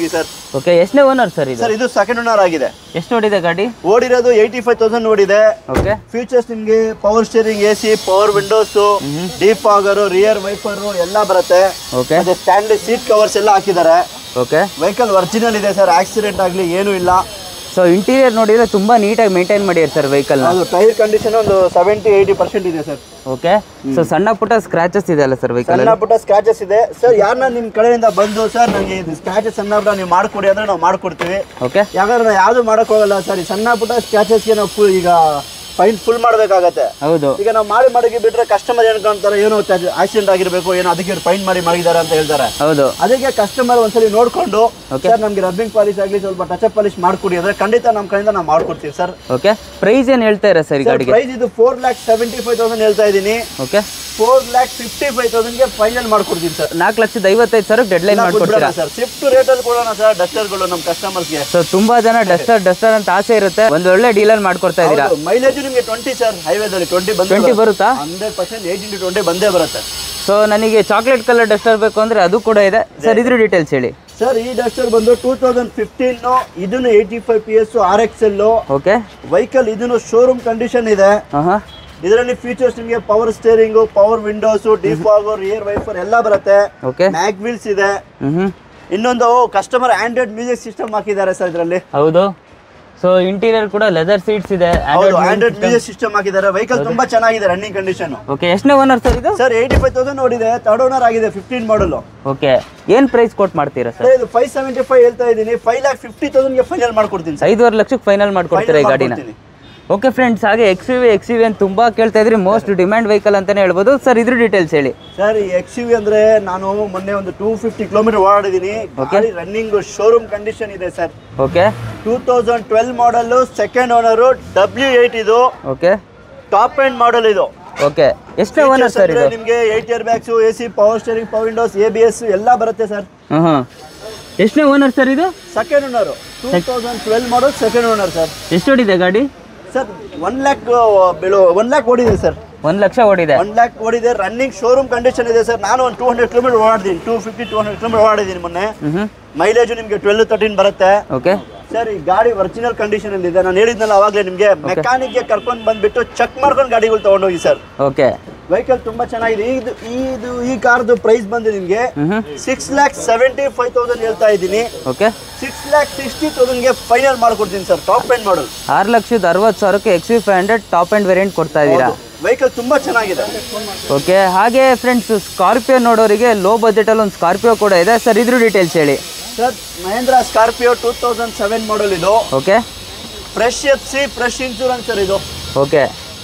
A: ಓಕೆ ಎಷ್ಟನೇ ಓನರ್ ಸರ್ ಇದು
B: ಸರ್ ಇದು ಸೆಕೆಂಡ್ ಓನರ್ ಆಗಿದೆ
A: ಎಷ್ಟು ಓಡಿದೆ ಗಾಡಿ
B: ಓಡಿರೋದು ಏಯ್ಟಿ ಫೈವ್ ತೌಸಂಡ್ ಓಡಿದೆ
A: ಓಕೆ
B: ಫೀಚರ್ಸ್ ನಿಮಗೆ power steering A C power windows defogger rear wiper ಎಲ್ಲ ಬರುತ್ತೆ
A: ಓಕೆ
B: ಮತ್ತೆ ಸ್ಟ್ಯಾಂಡ್ ಸೀಟ್ ಕವರ್ಸ್ ಎಲ್ಲ ಹಾಕಿದ್ದಾರೆ
A: ಓಕೆ
B: ವೆಹಿಕಲ್ ಒರಿಜಿನಲ್ ಇದೆ ಸರ್ ಆಕ್ಸಿಡೆಂಟ್ ಆಗಲಿ ಏನೂ ಇಲ್ಲ
A: ಸೊ ಇಂಟೀರಿಯರ್ ನೋಡಿದ್ರೆ ತುಂಬ ನೀಟಾಗಿ ಮೇಂಟೈನ್ ಮಾಡಿದ್ದಾರೆ ಸರ್ ವೆಹಿಕಲ್ನ
B: ಅದು ಟೈರ್ ಕಂಡೀಷನ್ ಒಂದು ಸೆವೆಂಟಿ ಏಯ್ಟಿ ಪರ್ಸೆಂಟ್ ಇದೆ ಸರ್
A: ಓಕೆ ಸೊ ಸಣ್ಣ ಪುಟ್ಟ ಸ್ಕ್ರಾಚಸ್ ಇದೆ ಅಲ್ಲ ಸರ್ ವೆಹಿಕಲ್
B: ಸಣ್ಣ ಪುಟ್ಟ ಸ್ಕ್ರಾಚಸ್ ಇದೆ ಸರ್ ಯಾರನ್ನ ನಿಮ್ಮ ಕಡೆಯಿಂದ ಬಂದು ಸರ್ ನನಗೆ ಇದು ಸ್ಕ್ರಾಚಸ್ ಸಣ್ಣ ಪುಟ್ಟ ನೀವು ಮಾಡ್ಕೊಡಿ ಅಂದ್ರೆ ನಾವು ಮಾಡ್ಕೊಡ್ತೀವಿ
A: ಓಕೆ
B: ಯಾಕಂದ್ರೆ ನಾವು ಯಾವುದು ಮಾಡಕ್ ಹೋಗಲ್ಲ ಸರ್ ಈ ಸಣ್ಣ ಪುಟ್ಟ ಸ್ಕ್ರಾಚಸ್ಗೆ ನಾವು ಫುಲ್ ಈಗ ಫೈನ್ ಫುಲ್ ಮಾಡಬೇಕಾಗತ್ತೆ
A: ಹೌದು
B: ಈಗ ನಾವು ಮಾಡಿ ಮಡಗಿ ಬಿಟ್ರೆ ಕಸ್ಟಮರ್ ಏನ್ಕೊಂತಾರೆ ಏನೋ ಆಕ್ಸಿಡೆಂಟ್ ಆಗಿರ್ಬೇಕು ಏನೋ ಅದಕ್ಕೆ ಫೈನ್ ಮಾಡಿ ಮಾಡಿದ್ದಾರೆ ಅಂತ ಹೇಳ್ತಾರೆ
A: ಹೌದು
B: ಅದಕ್ಕೆ ಕಸ್ಟಮರ್ ಒಂದ್ಸಲಿ ನೋಡ್ಕೊಂಡು ಸರ್ ನಮ್ಗೆ ರಬ್ಬಿಂಗ್ ಪಾಲಿಶ್ ಆಗಲಿ ಸ್ವಲ್ಪ ಟಚ್ ಅಪ್ ಪಾಲಿಶ್ ಮಾಡ್ಕೊಡಿ ಅಂದ್ರೆ ಖಂಡಿತ ನಮ್ಮ ಕಡೆಯಿಂದ ನಾವು ಮಾಡ್ಕೊಡ್ತೀವಿ ಸರ್
A: ಓಕೆ ಪ್ರೈಸ್ ಏನು ಹೇಳ್ತಾ ಇರ ಸರ್ ಈ ಗಾಡಿಗೆ
B: ಪ್ರೈಸ್ ಇದು four lakh seventy five thousand ಹೇಳ್ತಾ ಇದ್ದೀನಿ
A: okay
B: four lakh fifty five ತೌಸಂಡ್ಗೆ ಫೈನಲ್ ಮಾಡ್ಕೊಡ್ತೀನಿ ಸರ್
A: ನಾಲ್ಕು ಲಕ್ಷದ ಐವತ್ತೈದು ಸಾವಿರ ಡೆಡ್ ಲೈನ್ ಮಾಡ್ಕೊಡ್ತೀರಾ
B: ಸರ್ ಸ್ವಿಫ್ಟ್ ರೇಟಲ್ಲಿ ಕೊಡೋಣ ಸರ್ ಡಸ್ಟರ್ಗಳು ನಮ್ಮ ಕಸ್ಟಮರ್ಸ್ಗೆ
A: ಸೊ ತುಂಬಾ ಜನ ಡಸ್ಟರ್ ಡಸ್ಟರ್ ಅಂತ ಆಸೆ ಇರುತ್ತೆ ಒಂದು ಒಳ್ಳೆ ಡೀಲರ್ ಮಾಡ್ಕೊಡ್ತಾ ಇದ್ದೀರಾ
B: ಮೈಲೇಜ್ ನಿಮಗೆ ಟ್ವೆಂಟಿ ಸರ್ ಹೈವೇದಲ್ಲಿ ಟ್ವೆಂಟಿ
A: ಟ್ವೆಂಟಿ
B: ಬಂದು
A: ಬರುತ್ತಾ
B: hundred percent eighteen to twenty ಬಂದೇ ಬರುತ್ತೆ
A: ಸೊ ನನಗೆ ಚಾಕ್ಲೇಟ್ ಕಲರ್ ಡಸ್ಟರ್ ಬೇಕು ಅಂದ್ರೆ ಅದು ಕೂಡ ಇದೆ ಸರ್ ಇದ್ರ ಡೀಟೇಲ್ಸ್ ಹೇಳಿ
B: ಸರ್ ಈ ಡಸ್ಟರ್ ಬಂದು ಟೂ ತೌಸಂಡ್ ಫಿಫ್ಟೀನ್ ಇದನ್ನು eighty five P S R X L
A: okay
B: vehicle ಇದನ್ನು ಶೋರೂಮ್ ಕಂಡೀಷನ್ ಇದೆ
A: ಹಾಂ ಹಾಂ
B: ಇದರಲ್ಲಿ ಫೀಚರ್ಸ್ ನಿಮಗೆ power steering power windows defog rear wiper ಎಲ್ಲ ಬರುತ್ತೆ
A: ಓಕೆ
B: ಮ್ಯಾಗ್ ವೀಲ್ಸ್ ಇದೆ
A: ಹ್ಞೂ ಹ್ಞೂ
B: ಇನ್ನೊಂದು ಕಸ್ಟಮರ್ ಆಂಡ್ರಾಯ್ಡ್ ಮ್ಯೂಸಿಕ್ ಸಿಸ್ಟಮ್ ಹಾಕಿದ್ದಾರೆ ಸರ್ ಇದರಲ್ಲಿ
A: ಹೌದು ಸೊ ಇಂಟೀರಿಯರ್ ಕೂಡ ಲೆದರ್ ಸೀಟ್ಸ್ ಇದೆ
B: ಹೌದು ಆಂಡ್ರಾಯ್ಡ್ ಮ್ಯೂಸಿಕ್ ಸಿಸ್ಟಮ್ ಹಾಕಿದ್ದಾರೆ ವೆಹಿಕಲ್ ತುಂಬಾ ಚೆನ್ನಾಗಿದೆ ರನ್ನಿಂಗ್ ಕಂಡೀಷನ್
A: ಓಕೆ ಎಷ್ಟನೇ ಓನರ್ ಸರ್ ಇದು
B: ಸರ್ ಏಯ್ಟಿ ಫೈವ್ ತೌಸಂಡ್ ನೋಡಿದೆ ತರ್ಡ್ ಓನರ್ ಆಗಿದೆ ಫಿಫ್ಟೀನ್ ಮಾಡಲ್
A: ಓಕೆ ಏನು ಪ್ರೈಸ್ ಕೊಟ್ ಮಾಡ್ತೀರಾ ಸರ್
B: ಇದು ಫೈವ್ ಸೆವೆಂಟಿ ಫೈವ್ ಹೇಳ್ತಾ ಇದ್ದೀನಿ ಫೈವ್ ಲ್ಯಾಕ್ ಫಿಫ್ಟಿ ತೌಸಂಡ್ಗೆ ಫೈನಲ್ ಮಾಡ್ಕೊಡ್ತೀನಿ ಸರ್
A: ಐದುವರೆ ಲಕ್ಷಕ್ಕೆ ಫೈನಲ್ ಮಾಡ್ಕೊಡ್ತೀರಾ ಈ ಗಾಡಿನ
B: ಮಾಡ್ಕೊಡ್ತೀನಿ.
A: ಓಕೆ ಫ್ರೆಂಡ್ಸ್ ಹಾಗೆ ಎಕ್ಸ್ ವಿ ಎಕ್ಸ್ ವಿ ಅಂತ ತುಂಬ ಕೇಳ್ತಾ ಇದ್ರಿ ಮೋಸ್ಟ್ ಡಿಮ್ಯಾಂಡ್ ವೆಹಿಕಲ್ ಅಂತಾನೆ ಹೇಳ್ಬೋದು ಸರ್ ಇದ್ರ ಡೀಟೇಲ್ಸ್ ಹೇಳಿ
B: ಸರ್ ಈ ಎಕ್ಸ್ ಯು ಅಂದ್ರೆ ನಾನು ಮೊನ್ನೆ ಒಂದು ಟೂ ಫಿಫ್ಟಿ ಕಿಲೋಮೀಟರ್ ಓಡಾಡಿದ್ದೀನಿ ಗಾಡಿ ರನ್ನಿಂಗ್ ಶೋರೂಮ್ ಕಂಡೀಷನ್ ಇದೆ sir
A: okay
B: two thousand twelve model second owner W eight ಇದು
A: ಓಕೆ
B: ಟಾಪ್ ಎಂಡ್ ಮಾಡಲ್ ಇದು
A: ಓಕೆ ಎಷ್ಟನೇ ಓನರ್ ಸರ್ ಇದು
B: ನಿಮಗೆ eight air bags A C power steering power windows A B S ಎಲ್ಲ ಬರುತ್ತೆ ಸರ್
A: ಹಾಂ ಹಾಂ ಎಷ್ಟನೇ ಓನರ್ ಸರ್ ಇದು
B: second owner two thousand twelve model second owner sir
A: ಎಷ್ಟು ಓಡಿದೆ ಗಾಡಿ
B: sir one lakh below one lakh ಓಡಿದೆ ಸರ್
A: ಒಂದು ಲಕ್ಷ ಓಡಿದೆ
B: ಒನ್ ಲ್ಯಾಕ್ ಓಡಿದೆ ರನ್ನಿಂಗ್ ಶೋರೂಮ್ ಕಂಡೀಷನ್ ಇದೆ ಸರ್ ನಾನು ಒಂದು ಟೂ ಹಂಡ್ರೆಡ್ ಕಿಲೋಮೀಟರ್ ಓಡಾಡಿದ್ದೀನಿ two fifty two hundred kilometre ಓಡಾಡಿದ್ದೀನಿ ಮೊನ್ನೆ
A: ಹ್ಞೂ
B: ಮೈಲೇಜು ನಿಮಗೆ ಟ್ವೆಲ್ ತರ್ಟೀನ್ ಬರುತ್ತೆ
A: ಓಕೆ
B: ಸರ್ ಈ ಗಾಡಿ ಒರಿಜಿನಲ್ ಕಂಡೀಷನ್ ಅಲ್ಲಿ ಇದೆ ನಾನು ಹೇಳಿದ್ನಲ್ಲ ಅವಾಗಲೇ ನಿಮಗೆ ಮೆಕ್ಯಾನಿಕ್ಗೆ ಕರ್ಕೊಂಡು ಬಂದ್ಬಿಟ್ಟು ಚೆಕ್ ಮಾಡ್ಕೊಂಡು ಗಾಡಿಗಳು ತಗೊಂಡೋಗಿ ಸರ್
A: ಓಕೆ
B: ವೆಹಿಕಲ್ ತುಂಬಾ ಚೆನ್ನಾಗಿದೆ ಇದು ಇದು ಈ ಕಾರ್ದು ಪ್ರೈಸ್ ಬಂದು ನಿಮಗೆ
A: ಹ್ಞೂ
B: six lakh seventy five thousand ಹೇಳ್ತಾ ಇದ್ದೀನಿ
A: ಓಕೆ
B: ಸಿಕ್ಸ್ ಲ್ಯಾಕ್ ಸಿಕ್ಸ್ಟಿ ತೌಸಂಡ್ಗೆ ಫೈನಲ್ ಮಾಡ್ಕೊಡ್ತೀನಿ ಸರ್ ಟಾಪ್ ಎಂಡ್ ಮಾಡಲ್
A: ಆರು ಲಕ್ಷದ ಅರವತ್ತು ಸಾವಿರಕ್ಕೆ X V five hundred top end variant ಕೊಡ್ತಾ ಇದ್ದೀರಾ
B: ವೆಹಿಕಲ್ ತುಂಬಾ ಚೆನ್ನಾಗಿದೆ
A: ಓಕೆ ಹಾಗೆ ಫ್ರೆಂಡ್ಸ್ ಸ್ಕಾರ್ಪಿಯೋ ನೋಡೋರಿಗೆ ಲೋ ಬಜೆಟಲ್ಲಿ ಒಂದು ಸ್ಕಾರ್ಪಿಯೋ ಕೂಡ ಇದೆ ಸರ್ ಇದ್ರ ಡೀಟೇಲ್ಸ್ ಹೇಳಿ
B: sir Mahindra Scorpio two thousand seven model ಇದು
A: okay
B: fresh F C fresh insurance sir ಇದು
A: ಓಕೆ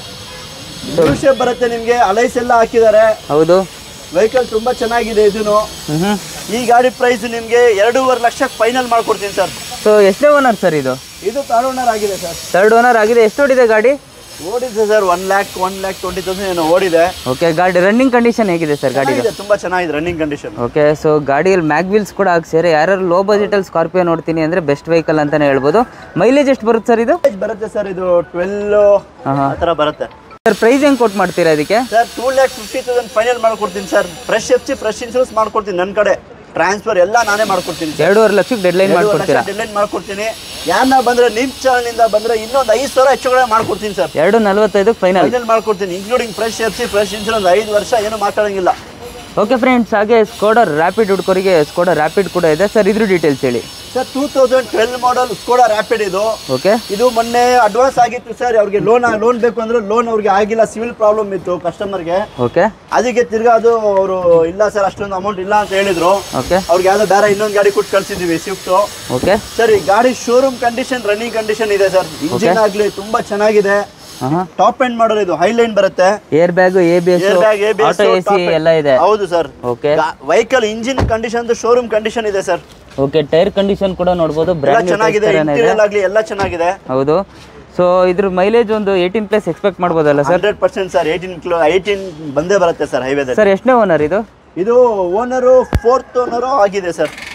B: ಶೇಪ್ ಬರುತ್ತೆ ನಿಮಗೆ ಅಲೈಸ್ ಎಲ್ಲ ಹಾಕಿದ್ದಾರೆ
A: ಹೌದು
B: ವೆಹಿಕಲ್ ತುಂಬಾ ಚೆನ್ನಾಗಿದೆ ಇದನ್ನು
A: ಹ್ಞೂ ಹ್ಞೂ
B: ಈ ಗಾಡಿ ಪ್ರೈಸ್ ನಿಮಗೆ ಎರಡೂವರೆ ಲಕ್ಷಕ್ಕೆ ಫೈನಲ್ ಮಾಡ್ಕೊಡ್ತೀನಿ ಸರ್
A: ಸೊ ಎಷ್ಟನೇ ಓನರ್ ಸರ್ ಇದು
B: ಇದು ಥರ್ಡ್ ಓನರ್ ಆಗಿದೆ ಸರ್
A: ತರ್ಡ್ ಓನರ್ ಆಗಿದೆ ಎಷ್ಟು ಓಡಿದೆ ಗಾಡಿ
B: ಓಡಿದೆ sir one lakh one lakh twenty thousand ಏನೋ ಓಡಿದೆ
A: ಓಕೆ ಗಾಡಿ ರನ್ನಿಂಗ್ ಕಂಡೀಷನ್ ಹೇಗಿದೆ ಸರ್ ಗಾಡಿದು
B: ಚೆನ್ನಾಗಿದೆ ತುಂಬಾ ಚೆನ್ನಾಗಿದೆ ರನ್ನಿಂಗ್ ಕಂಡೀಷನ್
A: ಓಕೆ ಸೊ ಗಾಡಿಯಲ್ಲಿ ಮ್ಯಾಗ್ ವೀಲ್ಸ್ ಕೂಡ ಹಾಕ್ಸಿದ್ರೆ ಯಾರು ಲೋ ಬಜೆಟಲ್ಲಿ ಸ್ಕಾರ್ಪಿಯೋ ನೋಡ್ತೀನಿ ಅಂದರೆ ಬೆಸ್ಟ್ ವೆಹಿಕಲ್ ಅಂತಲೇ ಹೇಳ್ಬೋದು ಮೈಲೇಜ್ ಎಷ್ಟು ಬರುತ್ತೆ ಸರ್ ಇದು
B: ಬರುತ್ತೆ ಸರ್ ಇದು ಟ್ವೆಲ್
A: ಹಾಂ
B: ಆ ಥರ ಬರುತ್ತೆ
A: ಸರ್ ಪ್ರೈಸ್ ಹೆಂಗೆ ಕೊಟ್ಟು ಮಾಡ್ತೀರಾ ಇದಕ್ಕೆ
B: sir two lakh fifty thousand final ಮಾಡ್ಕೊಡ್ತೀನಿ sir fresh F C fresh insurance ಮಾಡ್ಕೊಡ್ತೀನಿ ನನ್ನ ಕಡೆ ಟ್ರಾನ್ಸ್ಫರ್ ಎಲ್ಲ ನಾನೇ ಮಾಡ್ಕೊಡ್ತೀನಿ ಸರ್
A: ಎರಡೂವರೆ ಲಕ್ಷಕ್ಕೆ ಡೆಡ್ ಲೈನ್ ಮಾಡ್ಕೊಡ್ತೀರಾ
B: ಡಿಲೈನ್ ಮಾಡ್ಕೊಡ್ತೀನಿ ಯಾರನ್ನ ಬಂದ್ರೆ ನಿಮ್ ಚಾನಲ್ ಇಂದ ಬಂದ್ರೆ ಇನ್ನೊಂದು ಐದು ಸಾವಿರ ಹೆಚ್ಚು ಕಡಿಮೆ ಮಾಡ್ಕೊಡ್ತೀನಿ ಸರ್
A: ಎರಡು ನಲ್ವತ್ತೈದಕ್ಕೆ ಫೈನಲ್
B: ಫೈನಲ್ ಮಾಡ್ಕೊಡ್ತೀನಿ including fresh F C fresh insurance ಐದು ವರ್ಷ ಏನು ಮಾತಾಡಂಗಿಲ್ಲ
A: ಓಕೆ ಫ್ರೆಂಡ್ಸ್ ಹಾಗೆ ಸ್ಕೋಡಾ ರ್ಯಾಪಿಡ್ ಹುಡ್ಕೋರಿಗೆ ಸ್ಕೋಡಾ ರ್ಯಾಪಿಡ್ ಕೂಡ ಇದೆ ಸರ್ ಇದ್ರ ಡೀಟೇಲ್ಸ್ ಹೇಳಿ
B: sir two thousand twelve model Skoda Rapid ಇದು
A: ಓಕೆ
B: ಇದು ಮೊನ್ನೆ ಅಡ್ವಾನ್ಸ್ ಆಗಿತ್ತು ಸರ್ ಅವ್ರಿಗೆ ಲೋನ್ ಲೋನ್ ಬೇಕು ಅಂದ್ರೆ ಲೋನ್ ಅವ್ರಿಗೆ ಆಗಿಲ್ಲ ಸಿವಿಲ್ ಪ್ರಾಬ್ಲಮ್ ಇತ್ತು ಕಸ್ಟಮರ್ಗೆ
A: ಓಕೆ
B: ಅದಕ್ಕೆ ತಿರ್ಗಾ ಅದು ಅವರು ಇಲ್ಲ ಸರ್ ಅಷ್ಟೊಂದು ಅಮೌಂಟ್ ಇಲ್ಲ ಅಂತ ಹೇಳಿದ್ರು
A: ಓಕೆ
B: ಅವ್ರಿಗೆ ಯಾವ್ದೋ ಬೇರೆ ಇನ್ನೊಂದು ಗಾಡಿ ಕೊಟ್ಟು ಕಳ್ಸಿದ್ವಿ ಸ್ವಿಫ್ಟ್
A: ಓಕೆ
B: ಸರ್ ಈ ಗಾಡಿ ಶೋರೂಮ್ ಕಂಡೀಷನ್ ರನ್ನಿಂಗ್ ಕಂಡೀಷನ್ ಇದೆ ಸರ್ ಇಂಜಿನ್ ಆಗ್ಲಿ ತುಂಬಾ ಚೆನ್ನಾಗಿದೆ
A: ಹಾಂ ಹಾಂ
B: ಟಾಪ್ ಎಂಡ್ ಮಾಡಲ್ ಇದು ಹೈಲೈನ್ ಬರುತ್ತೆ
A: air bag A B S
B: Air bag, ABS,
A: auto A C
B: top end.
A: ಎಲ್ಲ ಇದೆ
B: ಹೌದು sir
A: okay
B: vehicle engine condition showroom condition ಇದೆ ಸರ್
A: ಓಕೆ ಟೈರ್ ಕಂಡೀಷನ್ ಕೂಡ ನೋಡ್ಬೋದು
B: ಎಲ್ಲ
A: ಬ್ರ್ಯಾಂಡ್
B: ಚೆನ್ನಾಗಿದೆ ಇಂಟೀರಿಯರ್ ಆಗ್ಲಿ ಎಲ್ಲ ಚೆನ್ನಾಗಿದೆ
A: ಹೌದು ಸೊ ಇದ್ರ ಮೈಲೇಜ್ ಒಂದು ಏಯ್ಟೀನ್ ಪ್ಲಸ್ ಎಕ್ಸ್ಪೆಕ್ಟ್ ಮಾಡ್ಬೋದಲ್ಲ sir
B: hundred percent sir eighteen kilo eighteen ಬಂದೇ ಬರುತ್ತೆ ಸರ್ ಹೈವೇದಲ್ಲಿ
A: ಸರ್ ಎಷ್ಟನೇ ಓನರ್ ಇದು
B: ಇದು ಓನರು ಫೋರ್ತ್ ಓನರು ಆಗಿದೆ ಸರ್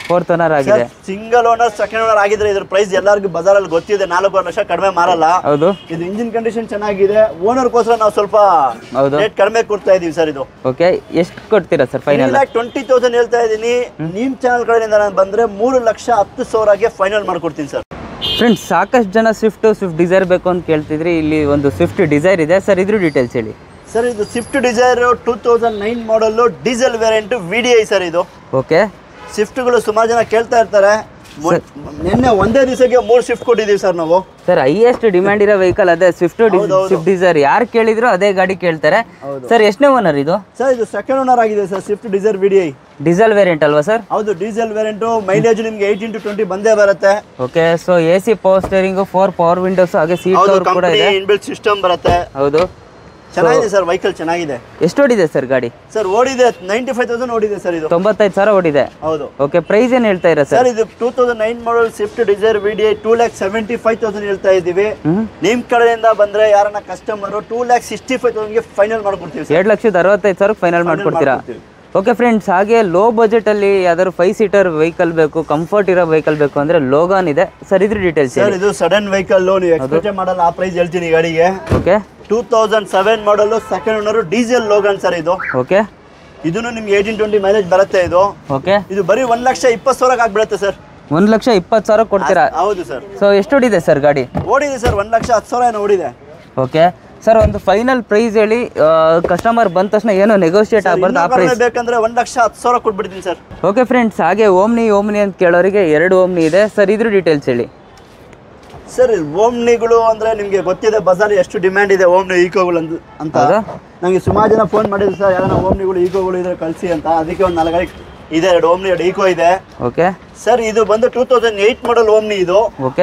A: ಫೋರ್ತ್ ಓನರ್ ಆಗಿದೆ
B: ಸಿಂಗಲ್ ಓನರ್ ಸೆಕೆಂಡ್ ಓನರ್ ಆಗಿದ್ರೆ ಇದ್ರ ಪ್ರೈಸ್ ಎಲ್ಲರಿಗೂ ಬಜಾರಲ್ಲಿ ಗೊತ್ತಿದೆ ನಾಲ್ಕೂವರೆ ಲಕ್ಷ ಕಡಿಮೆ ಮಾರಲ್ಲ
A: ಹೌದು
B: ಇದು ಇಂಜಿನ್ ಕಂಡೀಷನ್ ಚೆನ್ನಾಗಿದೆ ಓನರ್ಗೋಸ್ಕರ ನಾವು ಸ್ವಲ್ಪ
A: ಹೌದು
B: ರೇಟ್ ಕಡಿಮೆ ಕೊಡ್ತಾ ಇದೀವಿ ಸರ್ ಇದು
A: ಓಕೆ ಎಷ್ಟು ಕೊಡ್ತೀರಾ sir final
B: lakh twenty thousand ಹೇಳ್ತಾ ಇದ್ದೀನಿ ನಿಮ್ ಚಾನಲ್ ಕಡೆಯಿಂದ ನಾನು ಬಂದ್ರೆ ಮೂರು ಲಕ್ಷ ಹತ್ತು ಸಾವಿರಗೆ ಫೈನಲ್ ಮಾಡ್ಕೊಡ್ತೀನಿ ಸರ್
A: ಫ್ರೆಂಡ್ಸ್ ಸಾಕಷ್ಟು ಜನ ಸ್ವಿಫ್ಟ್ ಸ್ವಿಫ್ಟ್ ಡಿಸೈರ್ ಬೇಕು ಅಂತ ಕೇಳ್ತಿದ್ರಿ ಇಲ್ಲಿ ಒಂದು ಸ್ವಿಫ್ಟ್ ಡಿಸೈರ್ ಇದೆ ಸರ್ ಇದ್ರ ಡೀಟೇಲ್ಸ್ ಹೇಳಿ
B: ಸರ್ ಇದು Swift Dzire two thousand nine model diesel variant V D I sir ಇದು
A: ಓಕೆ
B: ಸ್ವಿಫ್ಟ್ಗಳು ಸುಮಾರು ಜನ ಕೇಳ್ತಾ ಇರ್ತಾರೆ ಮೊನ್- ನಿನ್ನೆ ಒಂದೇ ದಿವಸಕ್ಕೆ ಮೂರು ಶಿಫ್ಟ್ ಕೊಟ್ಟಿದ್ದೀವಿ ಸರ್ ನಾವು
A: ಸರ್ ಹೈಯೆಸ್ಟ್ ಡಿಮ್ಯಾಂಡ್ ಇರೋ ವೆಹಿಕಲ್ ಅದೇ ಸ್ವಿಫ್ಟ್ ಸ್ವಿಫ್ಟ್ ಡಿಸೈರ್ ಯಾರು ಕೇಳಿದ್ರು ಅದೇ ಗಾಡಿ ಕೇಳ್ತಾರೆ ಸರ್ ಎಷ್ಟನೇ ಓನರ್ ಇದು
B: ಸರ್ ಇದು ಸೆಕೆಂಡ್ ಓನರ್ ಆಗಿದೆ sir Swift Dzire V D I
A: diesel variant ಅಲ್ವಾ ಸರ್
B: ಹೌದು ಡೀಸೆಲ್ ವೇರಿಯಂಟು ಮೈಲೇಜ್ ನಿಮ್ಗೆ ಏಯ್ಟೀನ್ ಟು ಟ್ವೆಂಟಿ ಬಂದೇ ಬರುತ್ತೆ
A: okay so A C power steering four power windows ಹಾಗೆ ಸೀಟ್
B: ಹೌದು
A: ಕವರ್ ಕೂಡ
B: ಕಂಪ್ನಿ
A: ಇದೆ
B: ಇನ್ಬಿಲ್ಟ್ ಸಿಸ್ಟಮ್ ಬರುತ್ತೆ
A: ಹೌದು
B: ಚೆನ್ನಾಗಿದೆ ಸರ್ ವೆಹಿಕಲ್ ಚೆನ್ನಾಗಿದೆ
A: ಎಷ್ಟು ಓಡಿದೆ ಸರ್ ಗಾಡಿ
B: ಸರ್ ಓಡಿದೆ ನೈಂಟಿ ಫೈವ್ ತೌಸಂಡ್ ಓಡಿದೆ ಸರ್ ಇದು
A: ತೊಂಬತ್ತೈದು ಸಾವಿರ ಓಡಿದೆ
B: ಹೌದು
A: ಓಕೆ ಪ್ರೈಸ್ ಏನು ಹೇಳ್ತಾ ಇರ ಸರ್
B: ಸರ್ ಇದು two thousand nine model Swift Dzire V D two lakh seventy five thousand ಹೇಳ್ತಾ ಇದ್ದೀವಿ
A: ಹ್ಮ್
B: ನಿಮ್ ಕಡೆಯಿಂದ ಬಂದ್ರೆ ಯಾರನ್ನ customer two lakh sixty five ತೌಸಂಡ್ಗೆ ಫೈನಲ್ ಮಾಡ್ಕೊಡ್ತೀವಿ ಸರ್
A: ಎರಡು ಲಕ್ಷದ ಅರವತ್ತೈದು ಸಾವಿರಕ್ಕೆ ಫೈನಲ್ ಮಾಡ್ಕೊಡ್ತೀರಾ
B: ಮಾಡ್ಕೊಡ್ತೀವಿ.
A: ಓಕೆ ಫ್ರೆಂಡ್ಸ್ ಹಾಗೆ ಲೋ ಬಜೆಟಲ್ಲಿ ಯಾವ್ದಾದ್ರು ಫೈವ್ ಸೀಟರ್ ವೆಹಿಕಲ್ ಬೇಕು ಕಂಫರ್ಟ್ ಇರೋ ವೆಹಿಕಲ್ ಬೇಕು ಅಂದರೆ ಲೋಗಾನ್ ಇದೆ ಸರ್ ಇದ್ರ ಡೀಟೇಲ್ಸ್
B: ಸರ್
A: ಹೇಳಿ
B: ಇದು ಸಡನ್ ವೆಹಿಕಲ್ ನೀವು ಎಕ್ಸ್ಪೆಕ್ಟ್ ಮಾಡಲ್ಲ ಆ ಪ್ರೈಸ್ ಹೇಳ್ತೀನಿ ಈ ಗಾಡಿಗೆ
A: okay
B: two thousand seven model second owner diesel Logan sir ಇದು
A: ಓಕೆ
B: ಇದನ್ನು ನಿಮ್ಗೆ ಏಯ್ಟೀನ್ ಟ್ವೆಂಟಿ ಮೈಲೇಜ್ ಬರುತ್ತೆ ಇದು
A: ಓಕೆ
B: ಇದು ಬರೀ ಒಂದ್ ಲಕ್ಷ ಇಪ್ಪತ್ತು ಸಾವಿರಕ್ಕೆ ಆಗ್ಬಿಡುತ್ತೆ ಸರ್
A: ಒಂದು ಲಕ್ಷ ಇಪ್ಪತ್ತು ಸಾವಿರ ಕೊಡ್ತೀರಾ
B: ಹೌದು ಸರ್
A: ಸೊ ಎಷ್ಟು ಓಡಿದೆ ಸರ್ ಗಾಡಿ
B: ಓಡಿದೆ ಸರ್ ಒಂದ್ ಲಕ್ಷ ಹತ್ತು ಸಾವಿರ ಏನೋ ಓಡಿದೆ
A: ಓಕೆ ಸರ್ ಒಂದು ಫೈನಲ್ ಪ್ರೈಸ್ ಹೇಳಿ ಕಸ್ಟಮರ್ ಬಂದ ತಕ್ಷಣ ಏನೋ ನೆಗೋಷಿಯೇಟ್ ಆಗ್ಬಾರ್ದು ಆ
B: ಇನ್ನೂ
A: ಪ್ರೈಸ್
B: ಕಡಿಮೆ ಬೇಕಂದ್ರೆ ಒಂದ್ ಲಕ್ಷ ಹತ್ತು ಸಾವಿರ ಕೊಟ್ಬಿಡ್ತೀನಿ ಸರ್
A: ಓಕೆ ಫ್ರೆಂಡ್ಸ್ ಹಾಗೆ ಓಮ್ನಿ ಓಮ್ನಿ ಅಂತ ಕೇಳೋರಿಗೆ ಎರಡು ಓಮ್ನಿ ಇದೆ ಸರ್ ಇದ್ರ ಡೀಟೇಲ್ಸ್ ಹೇಳಿ
B: ಸರ್ ಓಮ್ನಿಗಳು ಅಂದ್ರೆ ನಿಮ್ಗೆ ಗೊತ್ತಿದೆ ಬಜಾರ್ ಎಷ್ಟು ಡಿಮ್ಯಾಂಡ್ ಇದೆ ಓಮ್ನಿ ಈಕೋಗಳು ಅಂದ್- ಅಂತ
A: ಹೌದಾ?
B: ನಂಗೆ ಸುಮಾರು ಜನ ಫೋನ್ ಮಾಡಿದ್ರು ಸರ್ ಯಾರನ್ನ ಓಮ್ನಿಗಳು ಈಕೋಗಳು ಇದ್ರೆ ಕಳಿಸಿ ಅಂತ ಅದಕ್ಕೆ ಒಂದು ನಾಲ್ಕು ಗಾಡಿ ಇದೆ ಎರಡು ಓಮ್ನಿ ಎರಡು ಈಕೋ ಇದೆ
A: ಓಕೆ
B: ಸರ್ ಇದು ಬಂದು two thousand eight model Omni ಇದು
A: ಓಕೆ